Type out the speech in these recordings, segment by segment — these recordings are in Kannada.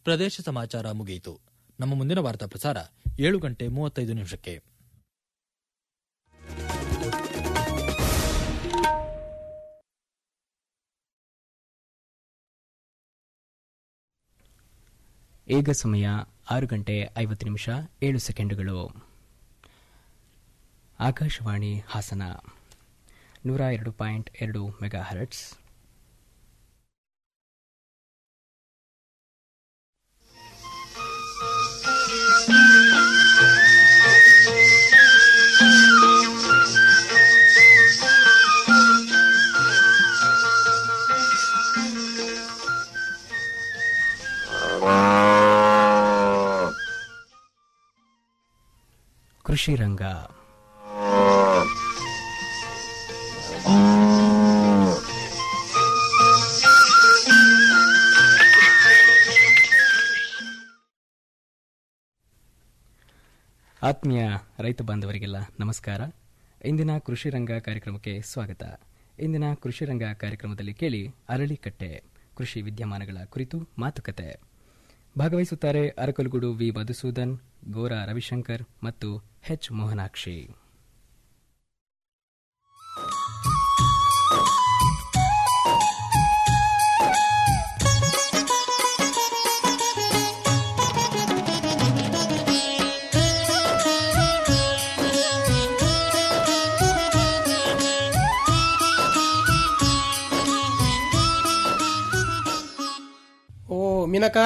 ಪ್ರದೇಶ ಸಮಾಚಾರ ಮುಗಿಯಿತು ನಮ್ಮ ಮುಂದಿನ ವಾರ್ತಾ ಪ್ರಸಾರ ಏಳು ಗಂಟೆ ಮೂವತ್ತೈದು ನಿಮಿಷಕ್ಕೆ ಈಗ ಸಮಯ ಆರು ಗಂಟೆ ಐವತ್ತು ನಿಮಿಷ ಏಳು ಸೆಕೆಂಡುಗಳು ಆಕಾಶವಾಣಿ ಹಾಸನ ನೂರ ಎರಡು ಪಾಯಿಂಟ್ ಎರಡು ಮೆಗಾ ಹರ್ಟ್ಸ್ ಕೃಷಿ ರಂಗ ಆತ್ಮೀಯ ರೈತ ಬಾಂಧವರಿಗೆಲ್ಲ ನಮಸ್ಕಾರ ಇಂದಿನ ಕೃಷಿ ರಂಗ ಕಾರ್ಯಕ್ರಮಕ್ಕೆ ಸ್ವಾಗತ ಇಂದಿನ ಕೃಷಿ ರಂಗ ಕಾರ್ಯಕ್ರಮದಲ್ಲಿ ಕೇಳಿ ಅರಳಿಕಟ್ಟೆ ಕೃಷಿ ವಿದ್ಯಮಾನಗಳ ಕುರಿತು ಮಾತುಕತೆ ಭಾಗವಹಿಸುತ್ತಾರೆ ಅರಕಲಗೂಡು ವಿ ಮಧುಸೂದನ್ ಗೋರಾ ರವಿಶಂಕರ್ ಮತ್ತು ಎಚ್ ಮೋಹನಾಕ್ಷಿ ಓ ಮೀನಕ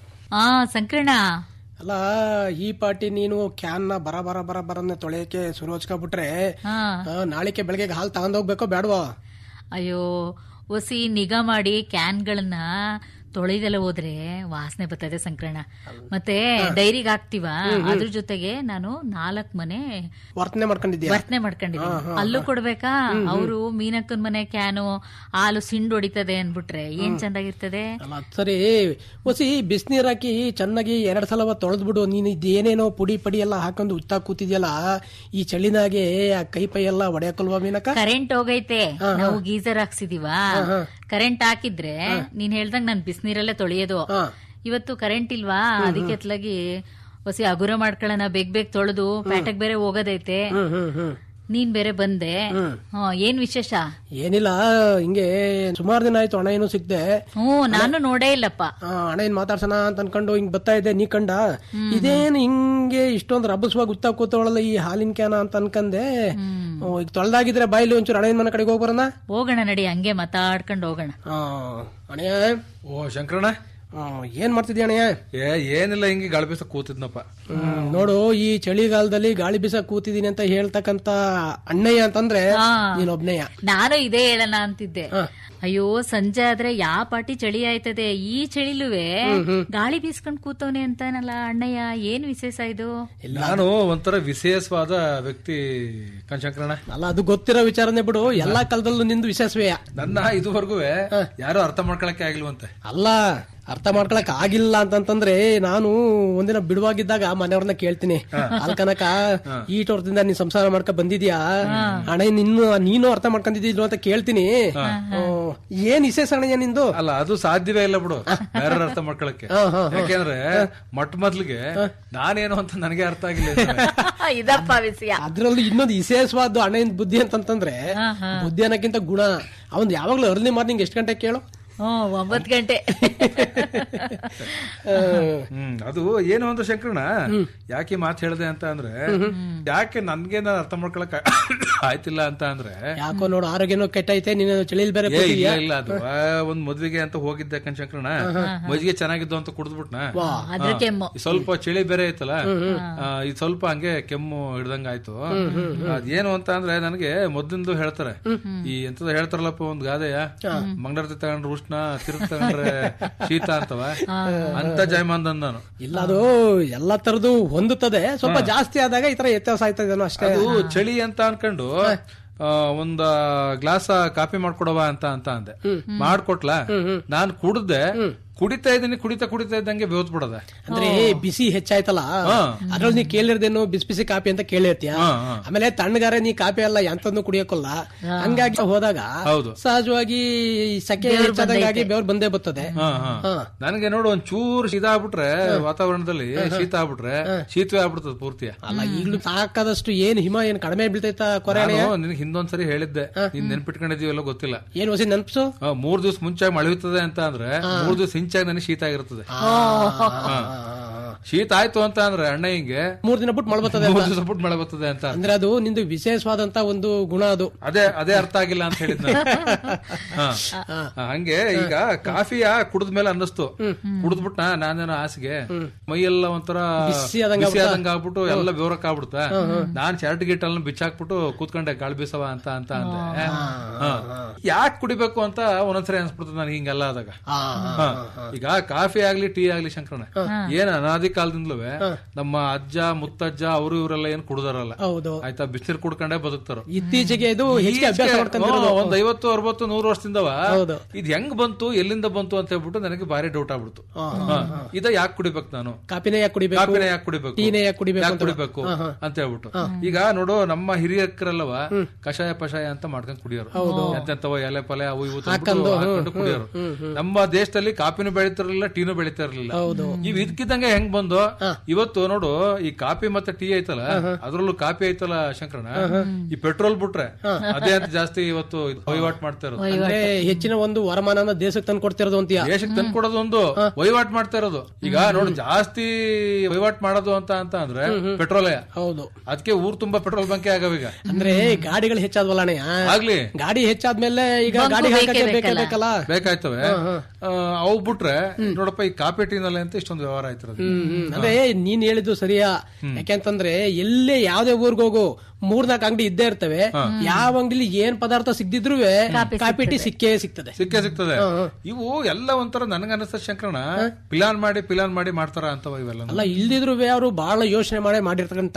ಆ ಸಂಕೀರ್ಣ ಅಲ್ಲ ಈ ಪಾಟಿ ನೀನು ಕ್ಯಾನ್ ನ ಬರ ಬರ ಬರ ಬರನ್ನ ತೊಳೆಯಕ್ಕೆ ಶುರು ಹಚ್ಕೊಬಿಟ್ರೆ ಹಾ ಆ, ನಾಳಿಕೆ ಬೆಳಗ್ಗೆ ಹಾಲು ತಗೊಂಡೋಗ್ಬೇಕೋ ಬೇಡವೋ ಅಯ್ಯೋ ಒಸಿ ನಿಗಾ ಮಾಡಿ ಕ್ಯಾನ್ಗಳನ್ನ ತೊಳೆದೆಲ್ಲ ಹೋದ್ರೆ ವಾಸನೆ ಬರ್ತದೆ ಸಂಕೀರ್ಣ ಮತ್ತೆ ಡೈರಿಗೆ ಹಾಕ್ತಿವ ಅದ್ರ ಜೊತೆಗೆ ನಾನು ನಾಲ್ಕ್ ಮನೆ ವರ್ತನೆ ಮಾಡ್ಕೊಂಡಿದ್ಯಾ ವರ್ತನೆ ಮಾಡ್ಕೊಂಡಿದ್ದೀನಿ ಅಲ್ಲೂ ಕೊಡ್ಬೇಕಾ ಅವರು ಮೀನಕ್ಕನ್ ಮನೆ ಕ್ಯಾನು ಹಾಲು ಸಿಂಡ್ ಹೊಡಿತದೆ ಅನ್ಬಿಟ್ರೆ ಏನ್ ಚಂದಾಗಿರ್ತದೆ ಅಲ್ಲ ಅದ್ ಸರಿ ಹೊಸಿ ಬಿಸಿನೀರ್ ಹಾಕಿ ಚೆನ್ನಾಗಿ ಎರಡ್ ಸಲ ತೊಳೆದ್ಬಿಡು ನೀನು ಇದೇನೇನೋ ಪುಡಿ ಪಡಿ ಎಲ್ಲ ಹಾಕೊಂಡು ಉತ್ತಾ ಕೂತಿದ್ಯಲ್ಲ ಈ ಚಳಿನಾಗೆ ಆ ಕೈ ಪೈ ಎಲ್ಲ ಹೊಡೆಯಕಲ್ವಾ ಮೀನಕ ಕರೆಂಟ್ ಹೋಗೈತೆ ನಾವು ಗೀಸರ್ ಹಾಕ್ಸಿದೀವ ಕರೆಂಟ್ ಹಾಕಿದ್ರೆ ನೀನ್ ಹೇಳ್ದಂಗ್ ನಾನ್ ಬಿಸಿನೀರಲ್ಲೇ ತೊಳೆಯೋದು ಹಾ. ಇವತ್ತು ಕರೆಂಟ್ ಇಲ್ವಾ ಅದಕ್ಕೆ ಎತ್ಲಾಗಿ ಹೊಸಿ ಹಗುರ ಮಾಡ್ಕೊಳ್ಳೋಣ ಬೇಗ ಬೇಗ ತೊಳೆದು ಪ್ಯಾಟಕ್ ಬೇರೆ ಹೋಗೋದೈತೆ ಹ್ಮ್ ಹ್ಮ್ ಹ್ಮ್ ನೀನ್ ಬೇರೆ ಬಂದೆ ಹ್ಮ್, ಏನ್ ವಿಶೇಷ ಏನಿಲ್ಲ ಹಿಂಗೆ ಸುಮಾರು ದಿನ ಆಯ್ತು ಹಣ ಏನು ಸಿಕ್ದೆ ಹ್ಮ್ ನಾನು ನೋಡೇ ಇಲ್ಲಪ್ಪ ಆ, ಹಣ ಏನ್ ಮಾತಾಡ್ಸೋಣ ಅಂತ ಅನ್ಕೊಂಡು ಹಿಂಗ್ ಬರ್ತಾ ಇದ್ದೆ ನೀ ಕಂಡ ಇದೇನು ಹಿಂಗೆ ಇಷ್ಟೊಂದು ರಭಸವಾಗಿ ಗುತ್ತಾ ಕೂತವಳಲ್ಲ ಈ ಹಾಲಿನ ಕ್ಯಾನ ಅಂತ ಅನ್ಕಂದೆ ಓ, ಈಗ ತೊಳ್ದಾಗಿದ್ರೆ ಬಾಯಿಲಿ ಒಂಚೂರು ಹಣೆಯ ಮನೆ ಕಡೆಗೆ ಹೋಗಿ ಬರೋಣ ಹೋಗೋಣ ನಡಿ ಹಂಗೆ ಮಾತಾಡ್ಕೊಂಡು ಹೋಗೋಣ ಆ, ಅಣ್ಣಯ್ಯ ಓ ಶಂಕರಣ್ಣ ಆ, ಏನ್ ಮಾಡ್ತಿದ್ಯ ಅಣ್ಣಯ್ಯ ಏ ಏನಿಲ್ಲ ಹಿಂಗೆ ಗಾಳಿ ಬೀಸ ಕೂತಿದ್ನಪ್ಪ ಹ್ಮ್, ನೋಡು ಈ ಚಳಿಗಾಲದಲ್ಲಿ ಗಾಳಿ ಬೀಸ ಕೂತಿದೀನಿ ಅಂತ ಹೇಳ್ತಕ್ಕಂತ ಅಣ್ಣಯ್ಯ ಅಂತಂದ್ರೆ ಹಾ. ನೀನೊಬ್ನೇಯ ನಾನು ಇದೇ ಹೇಳೋಣ ಅಂತಿದ್ದೆ ಅಯ್ಯೋ ಸಂಜೆ ಆದ್ರೆ ಯಾ ಪಾಟಿ ಚಳಿ ಆಯ್ತದೆ ಈ ಚಳಿಲುವೆ ಗಾಳಿ ಬೀಸ್ಕೊಂಡ್ ಕೂತವನೆ ಅಂತಾನಲ್ಲ ಅಣ್ಣಯ್ಯ ಏನ್ ವಿಶೇಷ ಇದು ನಾನು ಒಂಥರ ವಿಶೇಷವಾದ ವ್ಯಕ್ತಿ ಕಣ್ಶಂಕರಣ್ಣ ಅಲ್ಲ ಅದು ಗೊತ್ತಿರೋ ವಿಚಾರನೆ ಬಿಡು ಎಲ್ಲಾ ಕಾಲದಲ್ಲೂ ನಿಂದು ವಿಶೇಷವೇ ನನ್ನ ಇದುವರೆಗೂ ಯಾರು ಅರ್ಥ ಮಾಡ್ಕೊಳಕ್ಕೆ ಆಗಿಲ್ವಂತೆ ಅಲ್ಲ ಅರ್ಥ ಮಾಡ್ಕೊಳಕ್ ಆಗಿಲ್ಲ ಅಂತಂತಂದ್ರೆ ನಾನು ಒಂದಿನ ಬಿಡುವಾಗಿದ್ದಾಗ ಮನೆಯವ್ರನ್ನ ಕೇಳ್ತೀನಿ ಅಲ್ಕನಕ ಈಟ್ ವರ್ಷದಿಂದ ನೀನ್ ಸಂಸಾರ ಮಾಡ್ಕ ಬಂದಿದ್ಯಾ ಹಣ ನಿನ್ನು ನೀನು ಅರ್ಥ ಮಾಡ್ಕೊಂಡಿದ್ದಿದ್ರು ಅಂತ ಕೇಳ್ತೀನಿ ಹ್ಮ್. ಏನ್ ವಿಶೇಷ ಅಣ್ಣಯ್ಯ ನಿಂದು ಅಲ್ಲ ಅದು ಸಾಧ್ಯವೇ ಇಲ್ಲ ಬಿಡು ಬೇರೆ ಅರ್ಥ ಮಾಡ್ಕೊಳಕ್ಕೆ ಯಾಕೆಂದ್ರೆ ಮೊಟ್ಟ ಮೊದ್ಲಿಗೆ ನಾನೇನು ಅಂತ ನನಗೆ ಅರ್ಥ ಆಗಿಲ್ಲ ಇನ್ನು. ಇದಪ್ಪ ವಿಷಯ ಅದ್ರಲ್ಲಿ ಇನ್ನೊಂದು ವಿಶೇಷವಾದ ಹಣೆಯಿಂದ ಬುದ್ಧಿ ಅಂತಂತಂದ್ರೆ ಬುದ್ಧಿ ಅನ್ನಕ್ಕಿಂತ ಗುಣ ಅವನ್ ಯಾವಾಗ್ಲೂ ಅರ್ಲಿ ಮಾರ್ನಿಂಗ್ ಎಷ್ಟು ಗಂಟೆ ಕೇಳು ಹ್ಮ್ ಒಂಬತ್ ಗಂಟೆ ಹ್ಮ್ ಅದು ಏನು ಅಂದ್ರೆ ಶಂಕರಣ್ಣ ಯಾಕೆ ಮಾತು ಹೇಳ್ದೆ ಅಂತ ಅಂದ್ರೆ ಯಾಕೆ ನನ್ಗೆ ನಾನು ಅರ್ಥ ಮಾಡ್ಕೊಳಕ್ ಆಯ್ತಿಲ್ಲ ಅಂತ ಅಂದ್ರೆ ಯಾಕೋ ನೋಡು ಆರೋಗ್ಯನೋ ಕೆಟ್ಟೈತೆ ನೀನು ಚಳಿಲ್ ಬೇರೆ ಏ ಇಲ್ಲ ಕೂತಿದ್ಯಾ? ಇಲ್ಲ ಅದು ಆ, ಒಂದ್ ಮದ್ವೆಗೆ ಅಂತ ಹೋಗಿದ್ದೆ ಕಣ್ಶಂಕರಣ ಮಜ್ಜಿಗೆ ಚೆನ್ನಾಗಿದ್ದು ಅಂತ ಕುಡಿದ್ಬಿಟ್ನ ಅದ್ರ ಕೆಮ್ಮು ಸ್ವಲ್ಪ ಚಳಿ ಬೇರೆ ಐತಲ್ಲ ಆ, ಇದು ಸ್ವಲ್ಪ ಹಂಗೆ ಕೆಮ್ಮು ಹಿಡ್ದಂಗ ಆಯ್ತು ಅದೇನು ಅಂತ ಅಂದ್ರೆ ನನಗೆ ಮೊದ್ಲಿಂದು ಹೇಳ್ತಾರೆ ಈ ಎಂತದ ಹೇಳ್ತಾರಲ್ಲಪ್ಪ ಒಂದ್ ಗಾದೆಯ ಮಂಗಳಾರತಿ ತಗೊಂಡ್ರೆ ಉಷ್ಣ ತಿರುಗ್ ತಗೊಂಡ್ರೆ ಶೀತ ಅಂತವ ಅಂತ ಜಯಮಾನ್ ನಾನು ಇಲ್ಲ ಅದು ಎಲ್ಲಾ ತರದ್ದು ಹೊಂದುತ್ತದೆ ಸ್ವಲ್ಪ ಜಾಸ್ತಿ ಆದಾಗ ಈ ತರ ವ್ಯತ್ಯಾಸ ಆಯ್ತದೇನೋ ಅಷ್ಟೇ ಅದು ಚಳಿ ಅಂತ ಅನ್ಕೊಂಡು ಆ, ಒಂದ ಗ್ಲಾಸ್ ಕಾಫಿ ಮಾಡ್ಕೊಡವ ಅಂತ ಅಂತ ಅಂದೆ ಮಾಡ್ಕೊಟ್ಲ ನಾನ್ ಕುಡ್ದೆ ಕುಡಿತಾ ಇದೀನಿ ಕುಡಿತಾ ಕುಡಿತಾ ಇದ್ದಂಗೆ ಬೇವತ್ ಬಿಡದೆ ಅಂದ್ರೆ ಬಿಸಿ ಹೆಚ್ಚಾಯ್ತಲ್ಲ ಅದ್ರಲ್ಲಿ ನೀ ಕೇಳಿರ್ದೇನು ಬಿಸಿ ಬಿಸಿ ಕಾಪಿ ಅಂತ ಕೇಳಿರ್ತೀಯ ಆಮೇಲೆ ತಣ್ಣಗಾರೆ ನೀ ಕಾಪಿ ಅಲ್ಲ ಎಂತದ್ನು ಕುಡಿಯೋಕಲ್ಲ ಹಂಗಾಗಿ ಹೋದಾಗ ಹೌದು. ಸಹಜವಾಗಿ ಈ ಸೆಕೆ ಹೆಚ್ಚಾದಂಗಾಗಿ ಬೆವ್ರು ಬಂದೇ ಬರ್ತದೆ ಹಾ ಹಾ ನನಗೆ ನೋಡು ಒಂದ್ ಚೂರು ಶೀತ ಆಗ್ಬಿಟ್ರೆ ವಾತಾವರಣದಲ್ಲಿ ಶೀತ ಆಗ್ಬಿಟ್ರೆ ಶೀತವೇ ಆಗ್ಬಿಡ್ತದೆ ಪೂರ್ತಿ ಅಲ್ಲ ಈಗ್ಲೂ ಸಾಕಾದಷ್ಟು ಏನ್ ಹಿಮ ಏನ್ ಕಡಿಮೆ ಬೀಳ್ತೈತ ಕೊರೆ ನಾನು ನಿನಗೆ ಹಿಂದೊಂದ್ಸರಿ ಹೇಳಿದ್ದೆ ನೀನ್ ನೆನ್ಪಿಟ್ಕೊಂಡಿದೀವಲ್ಲ ಗೊತ್ತಿಲ್ಲ ಏನ್ ಹೊಸಿ ನೆನ್ಪ್ಸು ಆ, ಮೂರ್ ದಿವ್ಸ ಮುಂಚೆ ಮಳೆ ಹುಯ್ತದೆ ಅಂತ ಅಂದ್ರೆ ಮೂರ್ ದಿವ್ಸ ಹಿಂಚಾಗಿ ನನಗೆ ಶೀತ ಆಗಿರ್ತದೆ ಹಾ. ಶೀತ ಆಯ್ತು ಅಂತ ಅಂದ್ರೆ ಅಣ್ಣ ಹಿಂಗೆ ಮೂರ್ ದಿನ ಬಿಟ್ಟು ಮಳೆ ಬರ್ತದೆ ಮೂರ್ ದಿವಸ ಬಿಟ್ಟು ಮಳೆ ಬರ್ತದೆ ಅಂತ ಅಂದ್ರೆ ಅದು ನಿಂದು ವಿಶೇಷವಾದಂತ ಒಂದು ಗುಣ ಅದು ಅದೇ ಅದೇ ಅರ್ಥ ಆಗಿಲ್ಲ ಅಂತ ಹೇಳಿದ್ ನಾನು. ಹಾ. ಹಾ, ಹಂಗೆ ಈಗ ಕಾಫಿಯ ಕುಡಿದ್ಮೇಲೆ ಅನ್ನಿಸ್ತು ಕುಡಿದ್ಬಿಟ್ಟ ನಾನೇನೋ ಹಾಸಿಗೆ ಮೈಯೆಲ್ಲ ಒಂಥರ ಬಿಸಿ ಆದಂಗ್ ಬಿಸಿ ಆದಂಗ ಆಗ್ಬಿಟ್ಟು ಎಲ್ಲ ಬೆವರಕ್ ಆಗ್ಬಿಡ್ತ ನಾನ್ ಶರ್ಟ್ ಗಿಟ್ ಎಲ್ಲ ಬಿಚ್ಚಾಕ್ಬಿಟ್ಟು ಕೂತ್ಕೊಂಡೆ ಗಾಳಿ ಬೀಸವ ಅಂತ ಅಂತ ಅಂದೆ ಯಾಕೆ ಕುಡಿಬೇಕು ಅಂತ ಒಂದೊಂದ್ಸರಿ ಅನ್ಸ್ಬಿಡ್ತದೆ ನನಗೆ ಹಿಂಗೆಲ್ಲ ಆದಾಗ ಆ, ಹಾ. ಈಗ ಕಾಫಿ ಆಗ್ಲಿ ಟೀ ಆಗ್ಲಿ ಶಂಕರಣ ಏನ್ ಅನಾದಿ ಕಾಲದಿಂದಲೂ ನಮ್ಮ ಅಜ್ಜ ಮುತ್ತಜ್ಜ ಅವರು ಇವರೆಲ್ಲ ಏನ್ ಕುಡ್ದಾರಲ್ಲ ಹೌದು ಆಯ್ತಾ ಬಿಸಿನೀರ್ ಕುಡ್ಕೊಂಡೇ ಬದುಕ್ತಾರ ಇತ್ತೀಚೆಗೆ ಇದು ಹೆಚ್ಚಿಗೆ ಅಭ್ಯಾಸ ಮಾಡ್ಕೊಂಡಿರೋದು ಹ್ಮ್, ಒಂದ್ ಐವತ್ತು ಅರವತ್ತು ನೂರು ವರ್ಷದಿಂದವ ಹೌದು. ಇದ್ ಹೆಂಗ್ ಬಂತು ಎಲ್ಲಿಂದ ಬಂತು ಅಂತ ಹೇಳ್ಬಿಟ್ಟು ನನಗೆ ಭಾರಿ ಡೌಟ್ ಆಗ್ಬಿಡ್ತು ಹಾ. ಇದ ಯಾಕೆ ಕುಡಿಬೇಕು ನಾನು ಕಾಪಿನೇ ಯಾಕೆ ಕುಡಿಬೇಕು ಕಾಪಿನ ಯಾಕೆ ಕುಡಿಬೇಕು ಟೀನೇ ಯಾಕೆ ಕುಡಿಬೇಕು ಯಾಕೆ ಅಂತ ಕುಡಿಬೇಕು ಅಂತ ಹೇಳ್ಬಿಟ್ಟು ಈಗ ನೋಡು ನಮ್ಮ ಹಿರಿಯಕ್ಕರೆಲ್ಲವ ಕಷಾಯ ಪಷಾಯ ಅಂತ ಮಾಡ್ಕೊಂಡ್ ಕುಡಿಯೋರು ಎಂತೆಂತವ ಎಲೆ ಪಲೆ ಅವು ಇವು ತಂದ್ಬಿಟ್ಟು ಹಾಕೊಂಡು ಕುಡಿಯೋರು ನಮ್ಮ ದೇಶದಲ್ಲಿ ಕಾಪಿನೂ ಬೆಳಿತಿರ್ಲಿಲ್ಲ ಟೀನು ಬೆಳಿತಾ ಇರ್ಲಿಲ್ಲ ಇವ್ ಇದಕ್ಕಿದ್ದಂಗೆ ಹೆಂಗ್ ಬಂದು ಇವತ್ತು ನೋಡು ಈ ಕಾಪಿ ಮತ್ತೆ ಟೀ ಐತಲ್ಲ ಅದ್ರಲ್ಲೂ ಕಾಪಿ ಐತಲ್ಲ ಶಂಕರಣ ಈ ಪೆಟ್ರೋಲ್ ಬಿಟ್ರೆ ಅದೇ ಅಂತ ಜಾಸ್ತಿ ಇವತ್ತು ವಹಿವಾಟ್ ಮಾಡ್ತಾ ಇರೋದು ಅಂದ್ರೆ ಹೆಚ್ಚಿನ ಒಂದು ವರಮಾನನ ದೇಶಕ್ಕೆ ತಂದು ಕೊಡ್ತಿರೋದು ಅಂತೀಯ ದೇಶಕ್ಕೆ ತಂದ್ಕೊಡೋದು ಒಂದು ವಹಿವಾಟ್ ಮಾಡ್ತಾ ಇರೋದು ಈಗ ನೋಡು ಜಾಸ್ತಿ ವಹಿವಾಟ್ ಮಾಡೋದು ಅಂತ ಅಂತ ಅಂದ್ರೆ ಪೆಟ್ರೋಲೇ ಹೌದು ಅದಕ್ಕೆ ಊರ್ ತುಂಬಾ ಪೆಟ್ರೋಲ್ ಬಂಕೆ ಆಗವೀಗ ಅಂದ್ರೆ ಗಾಡಿಗಳು ಹೆಚ್ಚಾದ್ವಲ್ಲ ಅಣ್ಣಯ್ಯ ಆಗ್ಲಿ ಗಾಡಿ ಹೆಚ್ಚಾದ್ಮೇಲೆ ಈಗ ಗಾಡಿ ಹಾಕಕ್ಕೆ ಬೇಕೇ ಬೇಕಲ್ಲ ಬೇಕಾಯ್ತವೆ ಆ, ಅವು ಬಿಟ್ರೆ ನೋಡಪ್ಪ ಈ ಕಾಪಿ ಟೀನಲ್ಲಿ ಅಂತ ಇಷ್ಟೊಂದು ವ್ಯವಹಾರ ಆಯ್ತಿರೋದು ಹ್ಮ್, ಹ್ಮ್. ಅಂದ್ರೆ ನೀನ್ ಹೇಳಿದ್ದು ಸರಿಯಾ ಯಾಕೆಂತಂದ್ರೆ ಎಲ್ಲೇ ಯಾವ್ದೇ ಊರ್ಗ್ ಹೋಗು ಮೂರ್ನಾಲ್ಕು ಅಂಗಡಿ ಇದ್ದೇ ಇರ್ತವೆ ಯಾವ ಅಂಗಡಿಲಿ ಏನ್ ಪದಾರ್ಥ ಸಿಗ್ದಿದ್ರು ಕಾಪಿ ಟೀ ಸಿಕ್ಕೇ ಸಿಗ್ತದೆ ಸಿಕ್ಕೇ ಸಿಗ್ತದೆ ಇವು ಎಲ್ಲ ಒಂಥರ ನನಗನ್ನಿಸ್ತ ಶಂಕರಣ ಪಿಲಾನ್ ಮಾಡಿ ಪಿಲಾನ್ ಮಾಡಿ ಮಾಡ್ತಾರ ಅಂತವ ಇವೆಲ್ಲ ಅಲ್ಲ ಇಲ್ದಿದ್ರು ಅವರು ಬಹಳ ಯೋಚನೆ ಮಾಡೇ ಮಾಡಿರ್ತಕ್ಕಂತ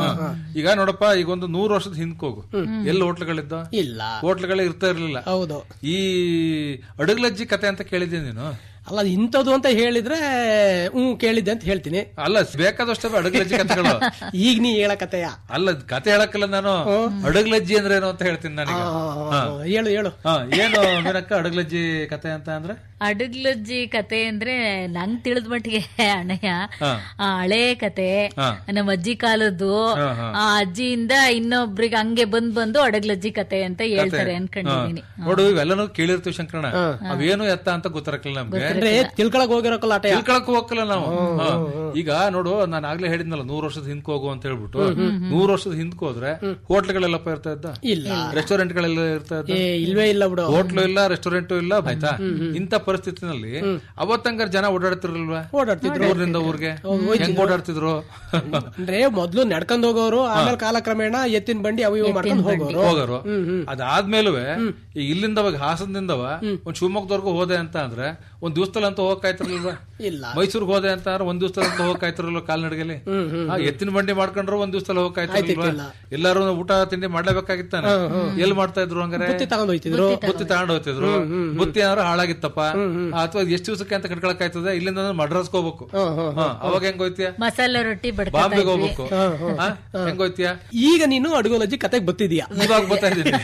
ಈಗ ನೋಡಪ್ಪ ಈಗ ಒಂದು ನೂರು ವರ್ಷದ ಹಿಂದ್ಕೋಗು ಎಲ್ಲಿ ಹೋಟ್ಲ್ಗಳಿದ್ದ ಇಲ್ಲ ಹೋಟ್ಲ್ಗಳೇ ಇರ್ತಾ ಇರ್ಲಿಲ್ಲ ಹೌದು ಈ ಅಡುಗ್ಲಜ್ಜಿ ಕತೆ ಅಂತ ಕೇಳಿದ್ದೀನಿ ನೀನು ಅಲ್ಲ ಇಂಥದ್ದು ಅಂತ ಹೇಳಿದ್ರೆ ಹ್ಮ್ ಕೇಳಿದ್ದೆ ಅಂತ ಹೇಳ್ತೀನಿ ಅಲ್ಲ ಬೇಕಾದಷ್ಟೇ ಅಡುಗ್ಲಜ್ಜಿ ಕತೆಗಳು ಈಗ ನೀ ಹೇಳಕತೆಯ ಅಲ್ಲ ಕತೆ ಹೇಳಕ್ಕಲ್ಲ ನಾನು ಅಡುಗ್ಲಜ್ಜಿ ಅಂದ್ರೆ ಏನು ಅಂತ ಹೇಳ್ತೀನಿ ನನಗೆ ಹೇಳು ಹೇಳು ಹಾ ಏನು ಮೀನಕ್ಕ ಅಡುಗ್ಲಜ್ಜಿ ಕತೆ ಅಂತ ಅಂದ್ರೆ ಅಡುಗ್ಲಜ್ಜಿ ಕತೆ ಅಂದ್ರೆ ನಂಗ್ ತಿಳಿದ ಮಟ್ಟಿಗೆ ಅಣ್ಣಯ್ಯ ಹಾ. ಆ ಹಳೆ ಕತೆ ಹಾ. ನಮ್ಮ ಅಜ್ಜಿ ಕಾಲದ್ದು ಹಾ, ಹಾ. ಆ ಅಜ್ಜಿಯಿಂದ ಇನ್ನೊಬ್ರಿಗೆ ಹಂಗೆ ಬಂದ್ ಬಂದು ಅಡಗ್ಲಜ್ಜಿ ಕತೆ ಅಂತ ಹೇಳ್ತಾರೆ ಅನ್ಕೊಂಡಿದೀನಿ ನೋಡು ಇವೆಲ್ಲನೂ ಕೇಳಿರ್ತೀವಿ ಶಂಕರಣ ಅವೇನು ಎತ್ತ ಅಂತ ಗೊತ್ತಿರಕ್ಕಿಲ್ಲ ನಮ್ಗೆ ಅಂದ್ರೆ ತಿಳ್ಕೊಳಕ್ ಹೋಗಿರಕ್ಕಲ್ಲ ಆಟ ತಿಳ್ಕೊಳಕ್ ಹೋಗಲ್ಲ ನಾವು ಹಾ. ಈಗ ನೋಡು ನಾನು ಆಗ್ಲೇ ಹೇಳಿದ್ನಲ್ಲ ನೂರ್ ವರ್ಷದ ಹಿಂದ್ಕ್ ಹೋಗು ಅಂತ ಹೇಳ್ಬಿಟ್ಟು ನೂರ್ ವರ್ಷದ ಹಿಂದ್ಕ್ ಹೋದ್ರೆ ಹೋಟ್ಲ್ಗಳೆಲ್ಲಪ್ಪ ಇರ್ತಾ ಇದ್ದ ಇಲ್ಲ ರೆಸ್ಟೋರೆಂಟ್ ಗಳೆಲ್ಲ ಇರ್ತಾ ಇದ್ದ ಏ ಇಲ್ವೇ ಇಲ್ಲ ಬಿಡು ಹೋಟ್ಲು ಇಲ್ಲ ರೆಸ್ಟೋರೆಂಟ್ ಇಲ್ಲ ಆಯ್ತಾ ಇಂತ ಪರಿಸ್ಥಿತಿನಲ್ಲಿ ಅವತ್ತಂಗಾರ ಜನ ಓಡಾಡ್ತಿರಲ್ವಾ ಓಡಾಡ್ತಿದ್ರು ಊರಿಂದ ಊರ್ಗೆ ಹೆಂಗ್ ಓಡಾಡ್ತಿದ್ರು ಅಂದ್ರೆ ಮೊದ್ಲು ನಡ್ಕೊಂಡ್ ಹೋಗೋರು ಆಮೇಲೆ ಕಾಲಕ್ರಮೇಣ ಎತ್ತಿನ ಬಂಡಿ ಅವು ಇವು ಮಾಡ್ಕೊಂಡು ಹೋಗೋರು ಹೋಗೋರು ಅದಾದ್ಮೇಲೂ ಈ ಇಲ್ಲಿಂದವಾಗ ಹಾಸನದಿಂದವ ಒಂದ್ ಶಿವಮೊಗ್ಗದವರೆಗೂ ಹೋದೆ ಅಂತ ಅಂದ್ರೆ ಒಂದ್ ದಿವಸದಲ್ಲಿ ಅಂತ ಹೋಗಕ್ಕಾಯ್ತಿರ್ಲಿಲ್ವಾ ಇಲ್ಲ ಮೈಸೂರ್ಗೆ ಹೋದೆ ಅಂತ ಅಂದ್ರೆ ಒಂದ್ ದಿವಸದಲ್ಲಿ ಅಂತ ಹೋಗಕ್ಕಾಯ್ತಿರಲ್ವ ಕಾಲ್ನಡಿಗೆಲಿ ಆ, ಎತ್ತಿನ ಬಂಡಿ ಮಾಡ್ಕೊಂಡ್ರು ಒಂದ್ ದಿವಸದಲ್ಲಿ ಹೋಗಕ್ಕಾಯ್ತಿರ್ಲಿಲ್ವಾ ಎಲ್ಲಾರು ಊಟ ತಿಂಡಿ ಮಾಡ್ಲೇಬೇಕಾಗಿತ್ತಾನೆ ಎಲ್ಲಿ ಮಾಡ್ತಾ ಇದ್ರು ಹಂಗಾರೆ ಬುತ್ತಿ ತಗೊಂಡ್ ಹೋಯ್ತಿದ್ರು ಬುತ್ತಿ ತಗೊಂಡ್ ಹೋಗ್ತಿದ್ರು ಬುತ್ತಿ ಏನಾದ್ರು ಹಾಳಾಗಿತ್ತಪ್ಪ ಅಥವಾ ಎಷ್ಟ್ ದಿವಸಕ್ಕೆ ಅಂತ ಕಟ್ಕೊಳಕ್ ಆಯ್ತದೆ ಇಲ್ಲಿಂದ ಮಡ್ರಾಸ್ಗೆ ಹೋಗ್ಬೇಕು ಹಾ, ಅವಾಗ ಹೆಂಗ್ ಹೋಯ್ತಿಯ ಮಸಾಲೆ ರೊಟ್ಟಿ ಬಡ್ಕ ಬಾಂಬೆಗೆ ಹೋಗ್ಬೇಕು ಹಾ, ಹೆಂಗ್ ಹೋಯ್ತಿಯ ಈಗ ನೀನು ಅಡುಗೋಲಜ್ಜಿ ಕತೆಗ್ ಬತ್ತಿದೀಯ ಇವಾಗ ಬರ್ತಾ ಇದ್ದೀನಿ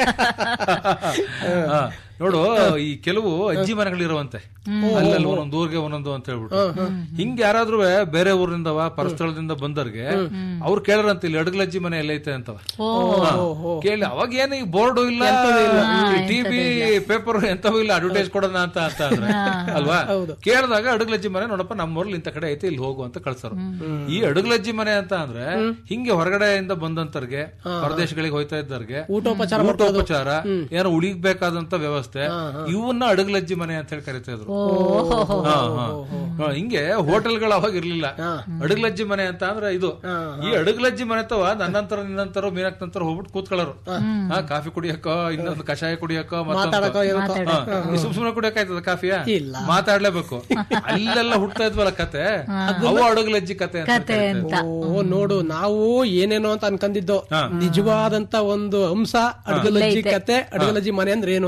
ಹಾ, ನೋಡು ಈ ಕೆಲವು ಅಜ್ಜಿ ಮನೆಗಳಿರುವಂತೆ ಅಲ್ಲಲ್ಲಿ ಒಂದೊಂದು ಊರಿಗೆ ಒಂದೊಂದು ಅಂತ ಹೇಳ್ಬಿಟ್ಟು ಹಿಂಗ್ ಯಾರಾದ್ರೂ ಬೇರೆ ಊರಿಂದವ ಪರಸ್ಥಳದಿಂದ ಬಂದವ್ರಿಗೆ ಅವ್ರು ಕೇಳರಂತ ಇಲ್ಲಿ ಅಡುಗ್ಲಜ್ಜಿ ಮನೆ ಎಲ್ಲೈತೆ ಅಂತವ ಹಾ. ಕೇಳಿ ಅವಾಗ ಏನು ಈ ಬೋರ್ಡು ಇಲ್ಲ ಟಿವಿ ಪೇಪರ್ ಎಂತವೂ ಇಲ್ಲ ಅಡ್ವರ್ಟೈಸ್ ಕೊಡೋಣ ಅಂತ ಅಂತ ಅಂದ್ರೆ ಅಲ್ವಾ ಕೇಳಿದಾಗ ಅಡುಗ್ಲಜ್ಜಿ ಮನೆ ನೋಡಪ್ಪ ನಮ್ಮೂರ್ಲಿ ಇಂತ ಕಡೆ ಐತೆ ಇಲ್ಲಿ ಹೋಗು ಅಂತ ಕಳ್ಸರು ಈ ಅಡುಗ್ಲಜ್ಜಿ ಮನೆ ಅಂತ ಅಂದ್ರೆ ಹಿಂಗೆ ಹೊರಗಡೆಯಿಂದ ಬಂದಂತರ್ಗೆ ಪರದೇಶಗಳಿಗೆ ಹೋಯ್ತಾ ಇದ್ದವ್ರಿಗೆ ಊಟೋಪಚಾರ ಊಟೋಪಚಾರ ಏನೋ ಉಳಿಬೇಕಾದಂತ ವ್ಯವಸ್ಥೆ ಇವನ್ನ ಅಡುಗ್ಲಜ್ಜಿ ಮನೆ ಅಂತ ಹೇಳಿ ಕರಿತಾ ಇದ್ರು ಹಾ, ಹಾ. ಹಾ, ಹಿಂಗೆ ಹೋಟೆಲ್ಗಳು ಅವಾಗ ಇರ್ಲಿಲ್ಲ ಅಡುಗ್ಲಜ್ಜಿ ಮನೆ ಅಂತ ಅಂದ್ರೆ ಇದು ಈ ಅಡುಗ್ಲಜ್ಜಿ ಮನೆ ತವ ನನ್ನಂತರ ನಿನ್ನಂತರ ಮೀನಕ್ ನಂತರ ಹೋಗ್ಬಿಟ್ಟು ಕೂತ್ಕೊಳ್ಳೋರು ಹಾ ಕಾಫಿ ಕುಡಿಯಕ್ಕೋ ಇನ್ನೊಂದು ಕಷಾಯ ಕುಡಿಯಕ್ಕೋ ಮತ್ತೊಂದು ಸುಮ್ ಸುಮ್ನೆ ಕುಡಿಯಕ್ ಆಯ್ತದ ಕಾಫಿಯ ಇಲ್ಲ. ಮಾತಾಡ್ಲೇಬೇಕು ಅಲ್ಲೆಲ್ಲ ಹುಟ್ತಾ ಇದ್ವಲ್ಲ ಕತೆ ಅವು ಅಡುಗ್ಲಜ್ಜಿ ಕತೆ ಅಂತ ಕತೆ ಅಂತ ಓ ನೋಡು ನಾವು ಏನೇನೋ ಅಂತ ಅನ್ಕೊಂಡಿದ್ದು ನಿಜವಾದಂತ ಒಂದು ಅಂಶ ಅಡುಗಲಜ್ಜಿ ಕತೆ ಅಡುಗಲಜ್ಜಿ ಮನೆ ಅಂದ್ರೆ ಏನು ಅಂತ ಇದು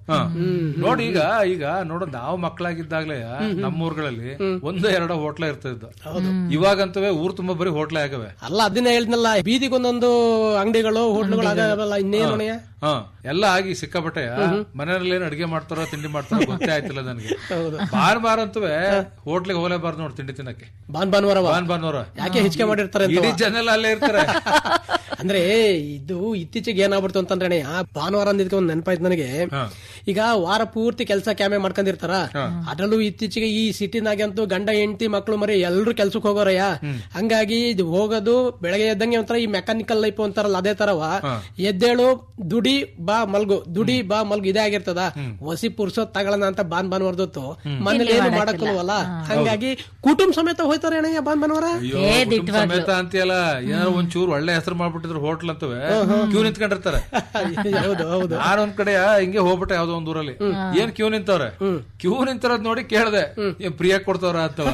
ಹಾ. ನೋಡಿ ಈಗ ಈಗ ನೋಡು ನಾವು ಮಕ್ಕಳಾಗಿದ್ದಾಗ್ಲೇ ನಮ್ಮೂರ್ಗಳಲ್ಲಿ ಒಂದು ಎರಡೋ ಹೋಟ್ಲ ಇರ್ತಿದ್ದು ಇವಾಗಂತೂ ಊರ್ ತುಂಬಾ ಬರೀ ಹೋಟ್ಲೆ ಆಗವೆ ಅಲ್ಲ ಅದನ್ನೇ ಹೇಳಿದ್ನಲ್ಲ ಬೀದಿಗೊಂದೊಂದು ಅಂಗಡಿಗಳು ಹೋಟ್ಲುಗಳು ಆಗಲ್ಲ ಇನ್ನೇನು ಅಣ್ಣಯ್ಯ? ಹಾ ಎಲ್ಲ ಆಗಿ ಸಿಕ್ಕಾಪಟ್ಟೆ ಮನೆಯಲ್ಲಿ ಏನ್ ಅಡಿಗೆ ಮಾಡ್ತಾರೋ ತಿಂಡಿ ಮಾಡ್ತಾರೋ ಗೊತ್ತೇ ಆಯ್ತಿಲ್ಲ ನನಗೆ ಬಾರ್ ಬಾರ್ ಅಂತೂ ಹೋಟ್ಲಿಗೆ ಹೋಗಲೇಬಾರ್ದು ನೋಡಿ ತಿಂಡಿ ತಿನ್ನಕ್ಕೆ ಬಾನ್ ಭಾನುವಾರವ ಬಾನ್ ಬಾರ್ನವ್ರ ಯಾಕೆ ಹೆಚ್ಚಿಗೆ ಮಾಡಿರ್ತಾರೆ ಅಂತ ಇಡೀ ಜನ ಎಲ್ಲ ಅಲ್ಲೇ ಇರ್ತಾರೆ ಅಂದ್ರೆ ಇದು ಇತ್ತೀಚೆಗೆ ಏನಾಗ್ಬಿಡ್ತು ಅಂತಂದ್ರೆ ಅಣ್ಣಯ್ಯ, ಭಾನುವಾರ ಅಂದಿದ್ಕೆ ಒಂದ್ ನೆನಪಾಯ್ತು ನನಗೆ ಹಾ. ಈಗ ವಾರ ಪೂರ್ತಿ ಕೆಲಸ ಕ್ಯಾಮೆ ಮಾಡ್ಕೊಂಡಿರ್ತಾರ ಅದ್ರಲ್ಲೂ ಇತ್ತೀಚೆಗೆ ಈ ಸಿಟಿನಾಗೆ ಅಂತೂ ಗಂಡ ಹೆಂಡತಿ ಮಕ್ಳು ಮರಿ ಎಲ್ರು ಕೆಲ್ಸಕ್ಕೆ ಹೋಗೋರಯ್ಯ ಹಂಗಾಗಿ ಇದು ಹೋಗೋದು ಬೆಳಗ್ಗೆ ಎದ್ದಂಗೆ ಒಂಥರ ಈ ಮೆಕ್ಯಾನಿಕಲ್ ಲೈಫ್ ಅಂತಾರಲ್ಲ ಅದೇ ತರವ ಎದ್ದೇಳು ದುಡಿ ಬಾ ಮಲ್ಗು ದುಡಿ ಬಾ ಮಲ್ಗು ಇದೇ ಆಗಿರ್ತದ ಹೊಸಿ ಪುರ್ಸೋತ್ ತಗೊಳ್ಳೋಣ ಅಂತ ಬಾನ್ ಭಾನುವಾರದೊತ್ತು ಮನೇಲಿ ಏನು ಮಾಡಕ್ಕಲ್ವಲ್ಲ ಹಂಗಾಗಿ ಕುಟುಂಬ ಸಮೇತ ಹೋಯ್ತಾರೆ ಅಣ್ಣಯ್ಯ ಬಾನ್ ಭಾನುವಾರ ಅಯ್ಯೋ ಕುಟುಂಬ ಸಮೇತ ಅಂತೀಯಲ್ಲ ಏನಾರು ಒಂಚೂರು ಒಳ್ಳೆ ಹೆಸರು ಮಾಡ್ಬಿಟ್ಟಿದ್ರು ಹೋಟ್ಲ್ ಅಂತವೆ ಕ್ಯೂ ನಿಂತ್ಕೊಂಡಿರ್ತಾರೆ ಹೌದು ಹೌದು ನಾನು ಒಂದ್ ಕಡೆ ಹಿಂಗೆ ಹೋಗ್ಬಿಟ್ಟೆ ಯಾವ್ದೋ ಒಂದ್ ಊರಲ್ಲಿ ಏನ್ ಕ್ಯೂ ನಿಂತವ್ರೆ ಕ್ಯೂ ನಿಂತಿರೋದ್ ನೋಡಿ ಕೇಳ್ದೆ ಏನ್ ಪ್ರಿಯ ಕೊಡ್ತಾವ್ರ ಅಂತವ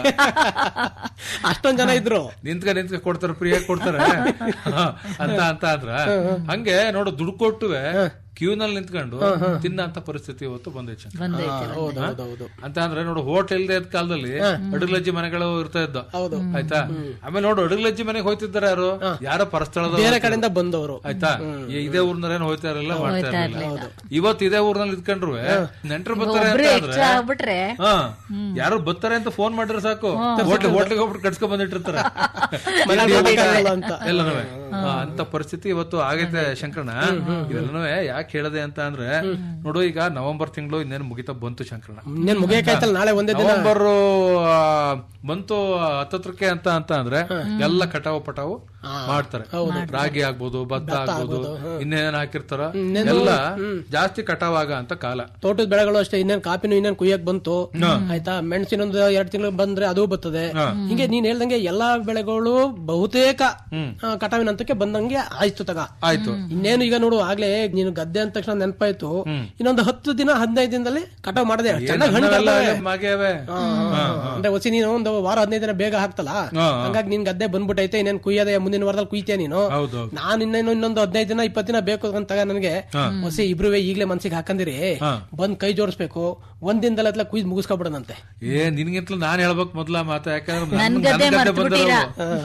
ಅಷ್ಟೊಂದ್ ಜನ ಇದ್ರು ನಿಂತ್ಕ ನಿಂತ್ಕ ಕೊಡ್ತಾರ ಪ್ರಿಯ ಕೊಡ್ತಾರ ಹ, ಅಂತ ಅಂತ ಅಂದ್ರ ಹಂಗೆ ನೋಡು ದುಡ್ಡು ಕೊಟ್ಟುವೆ ಕ್ಯೂನಲ್ಲಿ ನಿಂತ್ಕೊಂಡು ತಿನ್ನಂತ ಪರಿಸ್ಥಿತಿ ಇವತ್ತು ಬಂದೈತೆ ಬಂದೈತೆ ಹೌದು ಹೌದು ಹೌದು ಅಂತ ಅಂದ್ರೆ ನೋಡು ಹೋಟ್ಲ್ ಇಲ್ದೇ ಇದ್ದ ಕಾಲದಲ್ಲಿ ಅಡುಗ್ಲಜ್ಜಿ ಮನೆಗಳು ಇರ್ತಾ ಇದ್ದ ಆಯ್ತಾ ಆಮೇಲೆ ನೋಡು ಅಡುಗ್ಲಜ್ಜಿ ಮನೆಗೆ ಹೋಯ್ತಿದ್ದಾರೆ ಯಾರು ಯಾರೋ ಪರಸ್ಥಳದ ಬೇರೆ ಕಡೆಯಿಂದ ಬಂದವರು ಆಯ್ತಾ ಈ ಇದೇ ಊರ್ನರೇನು ಹೋಯ್ತಾ ಇರಲಿಲ್ಲ ಮಾಡ್ತಾ ಇರಲಿಲ್ಲ ಇವತ್ತು ಇದೇ ಊರ್ನಲ್ಲಿ ಇದ್ಕೊಂಡ್ರು ನೆಂಟರು ಬರ್ತಾರೆ ಅಂತ ಒಬ್ರು ಆದ್ರೆ ಎಕ್ಸ್ಟ್ರಾ ಆಗ್ಬಿಟ್ರೆ ಹಾ ಯಾರು ಬರ್ತಾರೆ ಅಂತ ಫೋನ್ ಮಾಡಿದ್ರೆ ಸಾಕು ಹೋಟ್ಲ್ ಹೋಟ್ಲಿಗೆ ಹೋಗ್ಬಿಟ್ಟು ಕಟ್ಸ್ಕೊಂಡ್ ಬಂದಿಟ್ಟಿರ್ತಾರೆ ಮನೆಗೆ ಹೋಗಕ್ಕಾಗಲ್ಲ ಅಂತ. ಎಲ್ಲನೂ ಅಂತ ಪರಿಸ್ಥಿತಿ ಇವತ್ತು ಆಗೈತೆ ಶಂಕರಣ ಇದೆಲ್ಲನೂ ಯಾಕೆ ಹೇಳದೆ ಅಂತ ಅಂದ್ರೆ ನೋಡು ಈಗ ನವೆಂಬರ್ ತಿಂಗಳು ಇನ್ನೇನು ಮುಗಿತಾ ಬಂತು ಶಂಕರಣ ಇನ್ನೇನ್ ಮುಗಿಯಕಾಯ್ತಲ್ಲ ನಾಳೆ ಒಂದೇ ದಿನ ನವೆಂಬರ್ ಆ, ಬಂತು ಹತ್ತತ್ರಕ್ಕೆ ಅಂತ ಅಂತ ಅಂದ್ರೆ ಎಲ್ಲ ಕಟಾವು ಪಟಾವು ಮಾಡ್ತಾರೆ ರಾಗಿ ಆಗ್ಬೋದು ಭತ್ತ ಆಗ್ಬೋದು ಇನ್ನೇನ್ ಹಾಕಿರ್ತಾರ ಎಲ್ಲ ಜಾಸ್ತಿ ಕಟಾವ್ ಆಗ ಅಂತ ಕಾಲ ತೋಟದ ಬೆಳೆಗಳು ಅಷ್ಟೇ ಇನ್ನೇನ್ ಕಾಪಿನೂ ಇನ್ನೇನ್ ಕುಯ್ಯಕ್ ಬಂತು ಆಯ್ತಾ ಮೆಣಸಿನೊಂದು ಎರಡ್ ತಿಂಗಳು ಬಂದ್ರೆ ಅದು ಬರ್ತದೆ ಹಿಂಗೆ ನೀನ್ ಹೇಳ್ದಂಗೆ ಎಲ್ಲಾ ಬೆಳೆಗಳು ಬಹುತೇಕ ಆ, ಕಟಾವಿನ ಹಂತಕ್ಕೆ ಬಂದಂಗೆ ಆಯ್ತು ತಗ ಆಯ್ತು ಇನ್ನೇನು ಈಗ ನೋಡು ಆಗ್ಲೇ ನೀನು ಗದ್ದೆ ಅಂದ ತಕ್ಷಣ ನೆನಪಾಯ್ತು ಇನ್ನೊಂದು ಹತ್ತು ದಿನ ಹದಿನೈದು ದಿನದಲ್ಲಿ ಕಟಾವ್ ಮಾಡದೆ ಚೆನ್ನಾಗಿ ಹಣ್ಣು ನಮ್ಮೆಲ್ಲ ಬರ್ತವೆ. ಮಾಗ್ಯಾವೆ ಆ, ಅಂದ್ರೆ ಹೊಸಿ ನೀನು ಒಂದು ವಾರ ಹದಿನೈದು ದಿನ ಬೇಗ ಹಾಕ್ತಲ್ಲ ಹಾ, ಹಂಗಾಗಿ ನಿನ್ ಗದ್ದೆ ಬಂದ್ಬಿಟ್ಟೈತೆ ಇನ್ನೇನ್ ಕುಯ್ಯದೆ ಮುಂದಿನ ವಾರದಲ್ಲಿ ಕುಯ್ತೀಯ ನೀನು ಹೌದು ನಾನ್ ಇನ್ನೇನು ಇನ್ನೊಂದು ಹದಿನೈದು ದಿನ ಇಪ್ಪತ್ತು ದಿನ ಬೇಕು ಅಂತ ನನಗೆ ಹೊಸಿ ಇಬ್ರುವೆ ಈಗ್ಲೇ ಮನ್ಸಿಗೆ ಹಾಕಂದಿರಿ ಬಂದ್ ಕೈ ಜೋಡಿಸ್ಬೇಕು ಒಂದ್ ದಿನದಲ್ಲ ಕುಯ್ದು ಮುಗಿಸ್ಕೊಬಿಡೋಣಂತೆ ಏ ನಿನ್ಗಿಂತಲೂ ನಾನ್ ಹೇಳ್ಬೇಕು ಮೊದ್ಲ ಮಾತ ಯಾಕಂದ್ರೆ ನನ್ ನನ್ ಗದ್ದೆ ಗದ್ದೆ ಮರ್ತ್ ಬಂದಿರೋವು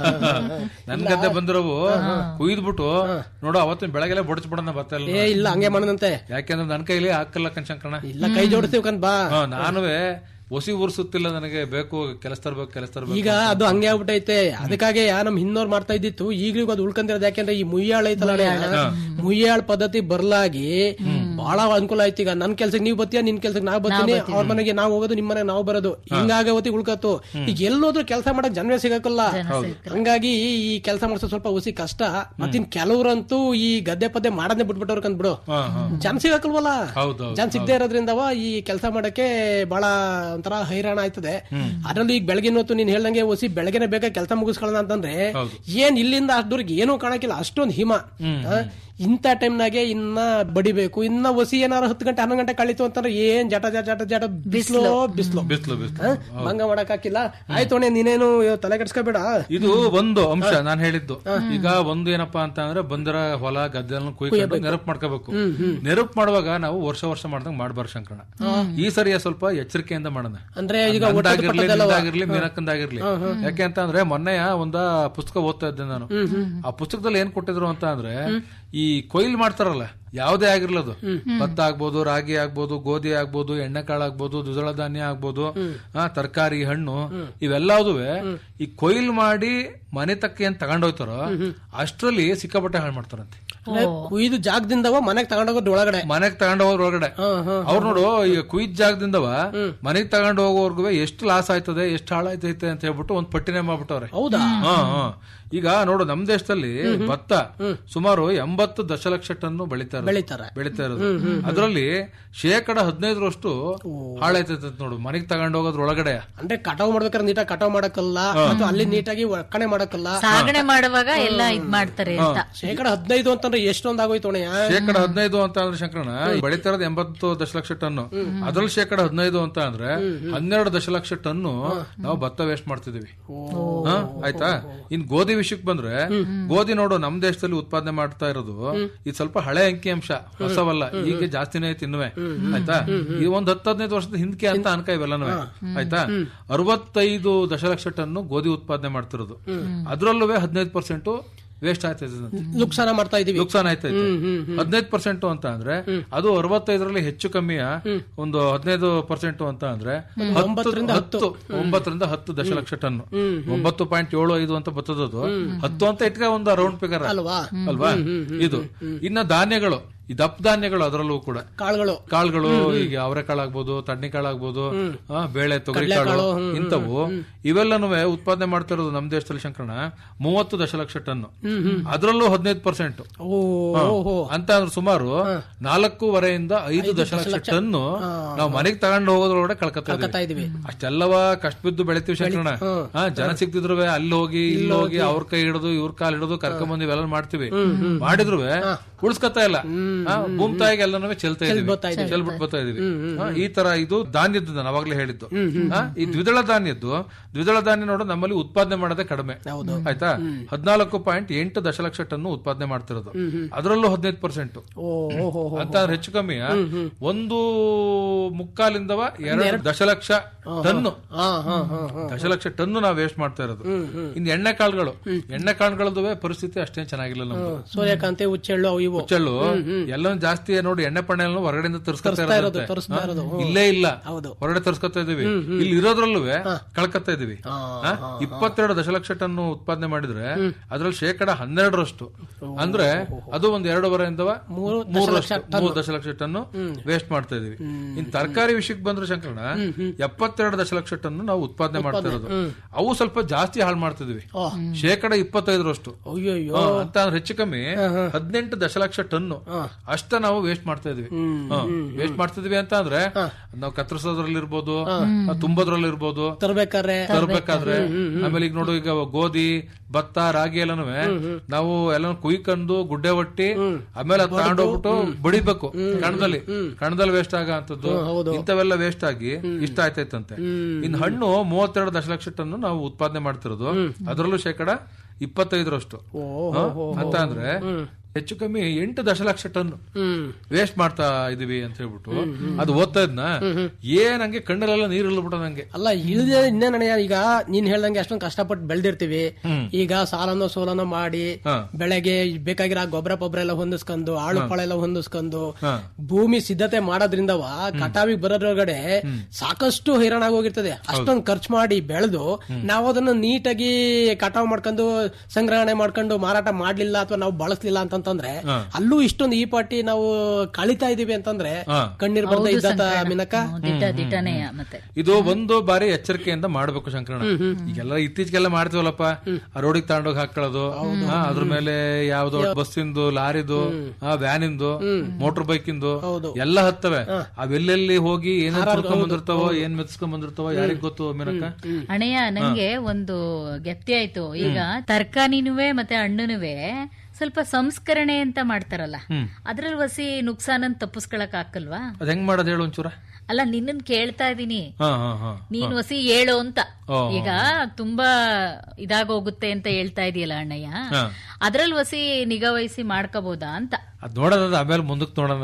ನನ್ ಗದ್ದೆ ಬಂದಿರೋವು ಕುಯ್ದ್ಬಿಟ್ಟು ನೋಡು ಅವತ್ತಿನ ಬೆಳಗ್ಗೆಲ್ಲ ಬಡಚ್ಬಿಡೋಣ ಭತ್ತ ಎಲ್ಲ ಏ ಇಲ್ಲ ಹಂಗೆ ಮಾಡದಂತೆ ಯಾಕೆಂದ್ರೆ ನನ್ ಕೈಲಿ ಹಾಕಲ್ಲ ಕಣ್ಶಂಕರಣ ಇಲ್ಲ ಕೈ ಜೋಡಿಸ್ತೀವಿ ಕಣ್ ಬಾ ಹಾ ನಾನುವೆ ಒಸಿ ಉರ್ಸುತ್ತಿಲ್ಲ ನನಗೆ ಬೇಕು ಕೆಲಸ ತರ್ಬೇಕು ಕೆಲಸ ತರ್ಬೇಕು ಈಗ ಅದು ಹಂಗೆ ಆಗ್ಬಿಟ್ಟೈತೆ ಅದಕ್ಕಾಗಿ ಯಾ ನಮ್ ಹಿಂದೋರ್ ಮಾಡ್ತಾ ಇದ್ದಿತ್ತು ಈಗ್ಲೂ ಅದು ಉಳ್ಕೊಂಡಿರೋದು ಯಾಕೆಂದ್ರೆ ಈ ಮುಯ್ಯಾಳ ಐತಲ್ಲ ಅಣ್ಣ, ಮುಯ್ಯಾಳ್ ಪದ್ಧತಿ ಬರ್ಲಾಗಿ ಬಹಳ ಅನುಕೂಲ ಆಯ್ತು ಈಗ ನನ್ ಕೆಲ್ಸಕ್ಕೆ ನೀವ್ ಬತ್ತೀಯ ನಿನ್ ಕೆಲ್ಸಕ್ಕೆ ನಾವ್ ಬರ್ತೀನಿ ಅವ್ರ ಮನೆಗೆ ನಾವ್ ಹೋಗೋದು ನಿಮ್ ಮನೆಗೆ ನಾವ್ ಬರೋದು ಹಿಂಗಾಗ ಹೊತ್ತಿಗೆ ಉಳ್ಕತ್ತು ಈಗ ಎಲ್ಲೋದ್ರು ಕೆಲಸ ಮಾಡಕ್ ಜನವೇ ಸಿಗಕ್ಕಲ್ಲ ಹಂಗಾಗಿ ಈ ಕೆಲಸ ಮಾಡ್ಸೋ ಸ್ವಲ್ಪ ಹುಸಿ ಕಷ್ಟ ಮತ್ತಿನ್ ಕೆಲವ್ರಂತೂ ಈ ಗದ್ದೆ ಪದ್ದೆ ಮಾಡದೇ ಬಿಟ್ಬಿಟ್ಟವ್ರ ಕಂದ್ಬಿಡು ಹಾ ಹಾ ಜನ ಸಿಗಕ್ಕಲ್ವಲ್ಲ ಹೌದು ಜನ ಸಿಗದೆ ಇರೋದ್ರಿಂದವ ಈ ಕೆಲಸ ಮಾಡಕ್ಕೆ ಬಹಳ ಒಂಥರ ಹೈರಾಣ ಆಯ್ತದೆ ಅದ್ರಲ್ಲೂ ಈಗ ಬೆಳಗಿನ ಹೊತ್ತು ನೀನ್ ಹೇಳ್ದಂಗೆ ಒಸಿ ಬೆಳಗ್ಗೆನೆ ಬೇಗ ಕೆಲಸ ಮುಗಿಸ್ಕೊಳ್ಳೋಣ ಅಂತಂದ್ರೆ ಏನ್ ಇಲ್ಲಿಂದ ಅಷ್ಟು ದೂರಕ್ಕೆ ಏನೂ ಕಾಣಕ್ಕಿಲ್ಲ ಅಷ್ಟೊಂದು ಹಿಮ ಆ, ಇಂಥ ಟೈಮ್ನಾಗೆ ಇನ್ನ ಬಡಿಬೇಕು ಇನ್ನ ಒಸಿ ಏನಾರು ಹತ್ತು ಗಂಟೆ ಹನ್ನೊಂದು ಗಂಟೆ ಕಳಿತು ಅಂತಂದ್ರೆ ಏನ್ ಜಟ ಜಟ ಜಟ ಜಟ ಬಿಸ್ಲು ಬಿಸ್ಲು ಬಿಸ್ಲು ಬಿಸ್ಲು ಭಂಗ ಮಾಡಕ್ ಹಾಕಿಲ್ಲ ಆಯ್ತು ಅಣ್ಣೆ ನೀನೇನು ಇವತ್ತು ತಲೆ ಕೆಡ್ಸ್ಕೊಬೇಡ ಇದು ಒಂದು ಅಂಶ ನಾನ್ ಹೇಳಿದ್ದು ಈಗ ಒಂದು ಏನಪ್ಪಾ ಅಂತ ಅಂದ್ರೆ ಬಂದಿರ ಹೊಲ ಗದ್ದೆ ಕುಯ್ಕೊಂಡು ನೆರಪ್ ಮಾಡ್ಕೋಬೇಕು ನೆರಪ್ ಮಾಡುವಾಗ ನಾವು ವರ್ಷ ವರ್ಷ ಮಾಡ್ದಂಗ್ ಮಾಡ್ಬಾರ್ದು ಶಂಕರಣ ಈ ಸರಿಯ ಸ್ವಲ್ಪ ಎಚ್ಚರಿಕೆಯಿಂದ ಮಾಡೋಣ ಅಂದ್ರೆ ಈಗ ನಂದಾಗಿರ್ಲಿ ನಿಂದಾಗಿರ್ಲಿ ಮೀನಕ್ಕಂದಾಗಿರ್ಲಿ ಯಾಕೆ ಅಂತ ಅಂದ್ರೆ ಮೊನ್ನೆಯ ಒಂದ ಪುಸ್ತಕ ಓದ್ತಾ ಇದ್ದೆ ನಾನು ಆ ಪುಸ್ತಕದಲ್ಲಿ ಏನ್ ಕೊಟ್ಟಿದ್ರು ಅಂತ ಅಂದ್ರೆ ಈ ಕೊಯ್ಲ್ ಮಾಡ್ತಾರಲ್ಲ ಯಾವ್ದೇ ಆಗಿರ್ಲದು ಭತ್ತ ಆಗ್ಬೋದು ರಾಗಿ ಆಗ್ಬೋದು ಗೋಧಿ ಆಗ್ಬೋದು ಎಣ್ಣೆಕಾಳು ಆಗ್ಬೋದು ದ್ವಿದಳ ಧಾನ್ಯ ಆಗ್ಬೋದು ಆ ತರಕಾರಿ ಹಣ್ಣು ಇವೆಲ್ಲದುವೆ ಈ ಕೊಯ್ಲ್ ಮಾಡಿ ಮನೆ ತಕ್ಕ ಏನ್ ತಗೊಂಡೋಯ್ತಾರೋ ಅಷ್ಟ್ರಲ್ಲಿ ಸಿಕ್ಕಾಪಟ್ಟೆ ಹಾಳು ಮಾಡ್ತಾರಂತೆ ಅಂದ್ರೆ ಕುಯ್ದು ಜಾಗದಿಂದವ ಮನೆಗ್ ತಗೊಂಡೋಗೋದು ಒಳಗಡೆ ಮನೆಗ್ ತಗೊಂಡ್ ಹೋಗೋರ್ ಒಳಗಡೆ ಅವ್ರು ನೋಡು ಈಗ ಕುಯ್ದ ಜಾಗದಿಂದವ ಮನೆಗ್ ತಗೊಂಡ್ ಹೋಗೋರ್ಗು ಎಷ್ಟು ಲಾಸ್ ಆಯ್ತದೆ ಎಷ್ಟು ಹಾಳಾಯ್ತೈತೆ ಅಂತ ಹೇಳ್ಬಿಟ್ಟು ಒಂದ್ ಪಟ್ಟಿನೇ ಮಾಡ್ಬಿಟ್ಟವ್ರೆ ಹೌದಾ ಹಾ ಹಾ ಈಗ ನೋಡು ನಮ್ ದೇಶದಲ್ಲಿ ಭತ್ತ ಸುಮಾರು ಎಂಬತ್ತು ದಶಲಕ್ಷ ಟನ್ ಬೆಳಿತಾ ಇರೋದು. ಬೆಳಿತಾರೆ ಬೆಳಿತಾ ಇರೋದು ಅದರಲ್ಲಿ ಶೇಕಡ ಹದಿನೈದರಷ್ಟು ಹಾಳಾಯ್ತೈತೆ ನೋಡು ಮನೆಗ್ ತಗೊಂಡ್ ಹೋಗೋದ್ರ ಒಳಗಡೆ ಅಂದ್ರೆ ಕಟಾವ್ ಮಾಡ್ಬೇಕಾದ್ರೆ ನೀಟಾಗಿ ಕಟಾವ್ ಮಾಡಕ್ಕಲ್ಲ ಅಥವಾ ಅಲ್ಲಿ ನೀಟಾಗಿ ಒಕ್ಕಣೆ ಮಾಡಕ್ಕಲ್ಲ ಸಾಗಣೆ ಮಾಡುವಾಗ ಎಲ್ಲ ಇದ್ ಮಾಡ್ತಾರೆ ಅಂತ ಶೇಕಡ ಹದಿನೈದು ಅಂತಂದ್ರೆ ಎಷ್ಟೊಂದ್ ಆಗೋಯ್ತು ಅಣ್ಣಯ್ಯ ಶೇಕಡ ಹದಿನೈದು ಅಂತ ಅಂದ್ರೆ ಶಂಕರಣ ಬೆಳಿತಾ ಇರೋದು ಎಂಬತ್ತು ದಶಲಕ್ಷ ಟನ್ ಅದ್ರಲ್ಲಿ ಶೇಕಡ ಹದಿನೈದು ಅಂತ ಅಂದ್ರೆ ಹನ್ನೆರಡು ದಶಲಕ್ಷ ಟನ್ನು ನಾವು ಭತ್ತ ವೇಸ್ಟ್ ಮಾಡ್ತಿದೀವಿ ಹಾ, ಆಯ್ತಾ ಇನ್ ಗೋಧಿ ವಿಷಯಕ್ಕೆ ಬಂದ್ರೆ ಗೋಧಿ ನೋಡು ನಮ್ ದೇಶದಲ್ಲಿ ಉತ್ಪಾದನೆ ಮಾಡ್ತಾ ಇರೋದು ಇದು ಸ್ವಲ್ಪ ಹಳೆ ಅಂಕಿ ಅಂಶ ಹೊಸವಲ್ಲ ಈಗ ಜಾಸ್ತಿನೇ ತಿನ್ನುವೆ ಆಯ್ತಾ ಈ ಒಂದ್ ಹತ್ತು ಹದಿನೈದು ವರ್ಷದ ಹಿಂದಕ್ಕೆ ಅಂತ ಅನ್ಕ ಇವೆಲ್ಲನೂ ಆಯ್ತಾ ಅರವತ್ತೈದು ದಶಲಕ್ಷ ಟನ್ ಗೋಧಿ ಉತ್ಪಾದನೆ ಮಾಡ್ತಿರೋದು ಅದ್ರಲ್ಲೂ ಹದಿನೈದು ಪರ್ಸೆಂಟ್ ವೇಸ್ಟ್ ಆಗ್ತೈತೆ ನುಕ್ಸಾನ ಮಾಡ್ತಾ ಇದೀವಿ ನುಕ್ಸಾನ ಆಯ್ತೈತೆ ಹದಿನೈದು ಪರ್ಸೆಂಟ್ ಅಂತ ಅಂದ್ರೆ ಅದು ಅರವತ್ತೈದರಲ್ಲಿ ಹೆಚ್ಚು ಕಮ್ಮಿಯ ಒಂದು ಹದಿನೈದು ಪರ್ಸೆಂಟ್ ಅಂತ ಅಂದ್ರೆ ಹತ್ತು ಹತ್ತು ಒಂಬತ್ತರಿಂದ ಹತ್ತು ದಶಲಕ್ಷ ಟನ್ ಒಂಬತ್ತು ಪಾಯಿಂಟ್ ಏಳು ಐದು ಅಂತ ಬರ್ತದದು ಹತ್ತು ಅಂತ ಇಟ್ಕ ಒಂದು ರೌಂಡ್ ಫಿಗರ್ ಅಲ್ವಾ ಅಲ್ವಾ ಇದು ಇನ್ನ ಧಾನ್ಯಗಳು ಈ ದಪ್ಪ ಧಾನ್ಯಗಳು ಅದರಲ್ಲೂ ಕೂಡ ಕಾಳುಗಳು ಕಾಳುಗಳು ಈಗ ಅವರೆಕಾಳಾಗ್ಬೋದು ತಡ್ನಿಕಾಳಾಗ್ಬೋದು ಆ, ಬೇಳೆ ತೊಗರಿ ಕಾಳು ಇಂಥವು ಇವೆಲ್ಲನೂ ಉತ್ಪಾದನೆ ಮಾಡ್ತಿರೋದು ನಮ್ ದೇಶದಲ್ಲಿ ಶಂಕರಣ ಮೂವತ್ತು ದಶಲಕ್ಷ ಟನ್ ಅದರಲ್ಲೂ ಹದಿನೈದು ಪರ್ಸೆಂಟ್ ಓ ಓಹೋ ಅಂತ ಅಂದ್ರೆ ಸುಮಾರು ನಾಲ್ಕೂವರೆಯಿಂದ ಐದು ದಶಲಕ್ಷ ಟನ್ ನಾವು ಮನೆಗೆ ತಗೊಂಡು ಹೋಗೋದ್ರೊಳಗಡೆ ಕಳ್ಕೊತಾ ಕಳ್ಕೊತಾ ಇದೀವಿ ಇದೀವಿ ಅಷ್ಟೆಲ್ಲವ ಕಷ್ಟ ಬಿದ್ದು ಬೆಳಿತೀವಿ ಶಂಕರಣ ಹಾ ಜನ ಸಿಕ್ತಿದ್ರು ಅಲ್ಲಿ ಹೋಗಿ ಇಲ್ಲಿ ಹೋಗಿ ಅವ್ರ ಕೈ ಹಿಡಿದು ಇವ್ರ ಕಾಲ್ ಹಿಡಿದು ಕರ್ಕೊಂಡ್ ಬಂದು ಇವೆಲ್ಲ ಮಾಡ್ತೀವಿ ಮಾಡಿದ್ರು ಉಳಿಸ್ಕೊತಾ ಇಲ್ಲ ಆ, ಭೂಮಿ ತಾಯಿಗೆ ಎಲ್ಲನೂ ಚೆಲ್ತಾ ಇದೀವಿ ಚೆಲ್ಬಿಟ್ಟು ಬರ್ತಾ ಇದೀವಿ ಆ, ಈ ತರ ಇದು ಧಾನ್ಯದ್ದು ನಾನು ಅವಾಗ್ಲೇ ಹೇಳಿದ್ದು ಆ, ಈ ದ್ವಿದಳ ಧಾನ್ಯದ್ದು ದ್ವಿದಳ ಧಾನ್ಯ ನೋಡು ನಮ್ಮಲ್ಲಿ ಉತ್ಪಾದನೆ ಮಾಡೋದೇ ಕಡಿಮೆ ಆಯ್ತಾ ಹದಿನಾಲ್ಕು ಪಾಯಿಂಟ್ ಎಂಟು ದಶಲಕ್ಷ ಟನ್ ಉತ್ಪಾದನೆ ಮಾಡ್ತಿರೋದು ಅದರಲ್ಲೂ ಹದಿನೈದು ಪರ್ಸೆಂಟ್ ಓ ಓಹೋ ಅಂತ ಅಂದ್ರೆ ಹೆಚ್ಚು ಕಮ್ಮಿ ಒಂದು ಮುಕ್ಕಾಲಿಂದವ ಎರಡು ದಶಲಕ್ಷ ಟನ್ನು ಹಾ ಹಾ ಹಾ ಹಾ ದಶಲಕ್ಷ ಟನ್ನು ನಾವು ವೇಸ್ಟ್ ಮಾಡ್ತಾ ಇರೋದು ಇನ್ನು ಎಣ್ಣೆ ಕಾಳುಗಳು ಎಣ್ಣೆ ಕಾಳುಗಳದ್ದು ಪರಿಸ್ಥಿತಿ ಅಷ್ಟೇನ್ ಚೆನ್ನಾಗಿಲ್ಲ ನಮ್ದು ಸೂರ್ಯಕಾಂತಿ ಹುಚ್ಚೆಳ್ಳು ಅವು ಇವು ಹುಚ್ಚಳ್ಳು ಎಲ್ಲನೂ ಜಾಸ್ತಿ ನೋಡಿ ಎಣ್ಣೆ ಪಣ್ಣೆಲ್ಲ ಹೊರಗಡೆಯಿಂದ ತರಿಸ್ಕೊತಾ ಇರೋದು, ಇರೋದು ತರಿಸ್ತಾ ಇರೋದು. ಇಲ್ಲೇ ಇಲ್ಲ ಹೌದು. ಹೊರಗಡೆ ತರಿಸ್ಕೊತಾ ಇದೀವಿ ಇಲ್ಲಿ ಇರೋದ್ರಲ್ಲೂ ಕಳ್ಕೊತಾ ಇದೀವಿ ಆ, ಇಪ್ಪತ್ತೆರಡು ದಶಲಕ್ಷ ಟನ್ ಉತ್ಪಾದನೆ ಮಾಡಿದ್ರೆ ಅದ್ರಲ್ಲಿ ಶೇಕಡ ಹನ್ನೆರಡರಷ್ಟು ಅಂದ್ರೆ ಅದು ಒಂದ್ ಎರಡೂವರೆಯಿಂದ ಮೂರರಷ್ಟು ಮೂರು ದಶಲಕ್ಷ ಟನ್ ವೇಸ್ಟ್ ಮಾಡ್ತಾ ಇದೀವಿ ಇನ್ ತರಕಾರಿ ವಿಷಯಕ್ಕೆ ಬಂದ್ರೆ ಶಂಕರಣ ಎಪ್ಪತ್ತೆರಡು ದಶಲಕ್ಷ ಟನ್ ನಾವು ಉತ್ಪಾದನೆ ಮಾಡ್ತಾ ಇರೋದು ಅವು ಸ್ವಲ್ಪ ಜಾಸ್ತಿ ಹಾಳು ಮಾಡ್ತಿದ್ವಿ ಶೇಕಡ ಇಪ್ಪತ್ತೈದರಷ್ಟು ಅಯ್ಯೋ ಅಯ್ಯೋ ಹಾ, ಅಂತ ಅಂದ್ರೆ ಹೆಚ್ಚು ಕಮ್ಮಿ ಹದಿನೆಂಟು ದಶಲಕ್ಷ ಟನ್ ಅಷ್ಟ ನಾವು ವೇಸ್ಟ್ ಮಾಡ್ತಾ ಇದೀವಿ ವೇಸ್ಟ್ ಮಾಡ್ತಿದ್ವಿ ಅಂತ ಅಂದ್ರೆ ನಾವು ಕತ್ತರಿಸೋದ್ರಲ್ಲಿ ಇರ್ಬೋದು ತುಂಬೋದ್ರಲ್ಲಿ ಇರ್ಬೋದು ತರ್ಬೇಕಾದ್ರೆ ತರ್ಬೇಕಾದ್ರೆ ಆಮೇಲೆ ಈಗ ನೋಡು ಈಗ ಗೋಧಿ ಭತ್ತ ರಾಗಿ ಎಲ್ಲನೂ ನಾವು ಎಲ್ಲ ಕುಯ್ಕೊಂಡು ಗುಡ್ಡೆ ಒಟ್ಟಿ ಆಮೇಲೆ ಅದ್ ತಗೊಂಡೋಗ್ಬಿಟ್ಟು ಬಡಿಬೇಕು ಕಣದಲ್ಲಿ ಕಣದಲ್ಲಿ ವೇಸ್ಟ್ ಆಗ ಅಂತದ್ದು ಇಂಥವೆಲ್ಲ ವೇಸ್ಟ್ ಆಗಿ ಇಷ್ಟ ಆಯ್ತೈತಂತೆ ಇನ್ ಹಣ್ಣು ಮೂವತ್ತೆರಡು ದಶಲಕ್ಷ ಟನ್ ನಾವು ಉತ್ಪಾದನೆ ಮಾಡ್ತಿರೋದು ಅದರಲ್ಲೂ ಶೇಕಡ ಇಪ್ಪತ್ತೈದರಷ್ಟು ಹಾ? ಅಂತ ಅಂದ್ರೆ ಹೆಚ್ಚು ಕಮ್ಮಿ ಎಂಟು ದಶಲಕ್ಷ ಟನ್ ಹ್ಮ್ ವೇಸ್ಟ್ ಮಾಡ್ತಾ ಇದೀವಿ ಅಂತ ಹೇಳ್ಬಿಟ್ಟು ಅದು ಓದ್ತಾ ಇದ್ನ ಏನ್ ಹಂಗೆ ಕಣ್ಣಲ್ಲೆಲ್ಲ ನೀರ್ ಇಳ್ಬಿಟ್ಟ ನಂಗೆ ಅಲ್ಲ ಇಳಿದ ಇನ್ನೇನಣ್ಣ ಈಗ ನೀನ್ ಹೇಳ್ದಂಗೆ ಅಷ್ಟೊಂದು ಕಷ್ಟಪಟ್ಟು ಬೆಳ್ದಿರ್ತೀವಿ ಈಗ ಸಾಲನೋ ಸೋಲನೋ ಮಾಡಿ ಹಾ. ಬೆಳೆಗೆ ಬೇಕಾಗಿರೋ ಗೊಬ್ಬರ ಪೊಬ್ಬರ ಎಲ್ಲ ಹೊಂದಿಸ್ಕೊಂಡು ಆಳು ಪಾಳು ಎಲ್ಲ ಹೊಂದಿಸ್ಕೊಂಡು ಹಾ. ಭೂಮಿ ಸಿದ್ಧತೆ ಮಾಡೋದ್ರಿಂದವ ಕಟಾವಿಗೆ ಬರೋದ್ರೊಳಗಡೆ ಸಾಕಷ್ಟು ಹೈರಾಣ ಹೋಗಿರ್ತದೆ ಅಷ್ಟೊಂದು ಖರ್ಚು ಮಾಡಿ ಬೆಳೆದು ನಾವು ಅದನ್ನ ನೀಟಾಗಿ ಕಟಾವ್ ಮಾಡ್ಕೊಂಡು ಸಂಗ್ರಹಣೆ ಮಾಡ್ಕೊಂಡು ಮಾರಾಟ ಮಾಡ್ಲಿಲ್ಲ ಅಥವಾ ನಾವು ಬಳಸ್ಲಿಲ್ಲ ಅಂತಂತಂದ್ರೆ ಅಲ್ಲೂ ಇಷ್ಟೊಂದು ಈ ಪಾಟಿ ನಾವು ಕಳಿತಾ ಇದೀವಿ ಅಂತಂದ್ರೆ ಹಾ. ಕಣ್ಣೀರ್ ಬರ್ತಾ ಇದ್ದತ ಮಿನಕ ಹ್ಮ್, ದಿಟ್ಟ ದಿಟ್ಟನೇ ಮತ್ತೆ ಇದು ಒಂದು ಬಾರಿ ಎಚ್ಚರಿಕೆಯಿಂದ ಮಾಡ್ಬೇಕು ಶಂಕರಣ ಈಗೆಲ್ಲ ಇತ್ತೀಚೆಗೆಲ್ಲ ಮಾಡ್ತೀವಲ್ಲಪ್ಪ ಆ ರೋಡಿಗೆ ತಗೊಂಡೋಗಿ ಹಾಕೊಳ್ಳೋದು ಹಾ, ಅದ್ರ ಮೇಲೆ ಯಾವ್ದೋ ಬಸ್ಸಿಂದು ಲಾರಿದು ಆ ವ್ಯಾನಿಂದು ಮೋಟರ್ ಬೈಕಿಂದು ಎಲ್ಲ ಹತ್ತವೆ ಅವೆಲ್ಲೆಲ್ಲಿ ಹೋಗಿ ಏನೇನ್ ತುರ್ಕೊಂಡ್ ಬಂದಿರ್ತಾವೋ ಏನ್ ಮೆತ್ಸ್ಕೊಂಡ್ ಬಂದಿರ್ತಾವೋ ಯಾರಿಗ್ ಗೊತ್ತು ಮಿನಕ ಅಣ್ಣಯ್ಯ ನಂಗೆ ಒಂದು ಗೆಪ್ತಿ ಆಯ್ತು ಈಗ ತರಕಾರಿನುವೆ ಮತ್ತೆ ಹಣ್ಣುನುವೆ ಸ್ವಲ್ಪ ಸಂಸ್ಕರಣೆ ಅಂತ ಮಾಡ್ತಾರಲ್ಲ ಅದ್ರಲ್ಲಿ ವಸಿ ನುಕ್ಸಾನನ್ ತಪ್ಪಿಸ್ಕೊಳಕ್ ಹಾಕಲ್ವಾ ಅದ್ ಹೆಂಗ್ ಮಾಡೋದ್ ಹೇಳು ಒಂಚೂರ ಅಲ್ಲ ನಿನ್ನನ್ ಕೇಳ್ತಾ ಇದೀನಿ ಹಾ ಹಾ ಹಾ ನೀನ್ ವಸಿ ಹೇಳು ಅಂತ ಓ. ಈಗ ತುಂಬಾ ಇದಾಗೋಗುತ್ತೆ ಅಂತ ಹೇಳ್ತಾ ಇದೆಯಲ್ಲ ಅಣ್ಣಯ್ಯ ಹಾ. ಅದ್ರಲ್ಲಿ ವಸಿ ನಿಗಾ ವಹಿಸಿ ಮಾಡ್ಕೋಬಹುದಾ ಅಂತ ಅದ್ ನೋಡೋದ ಆಮೇಲೆ ಮುಂದಕ್ ನೋಡೋಣ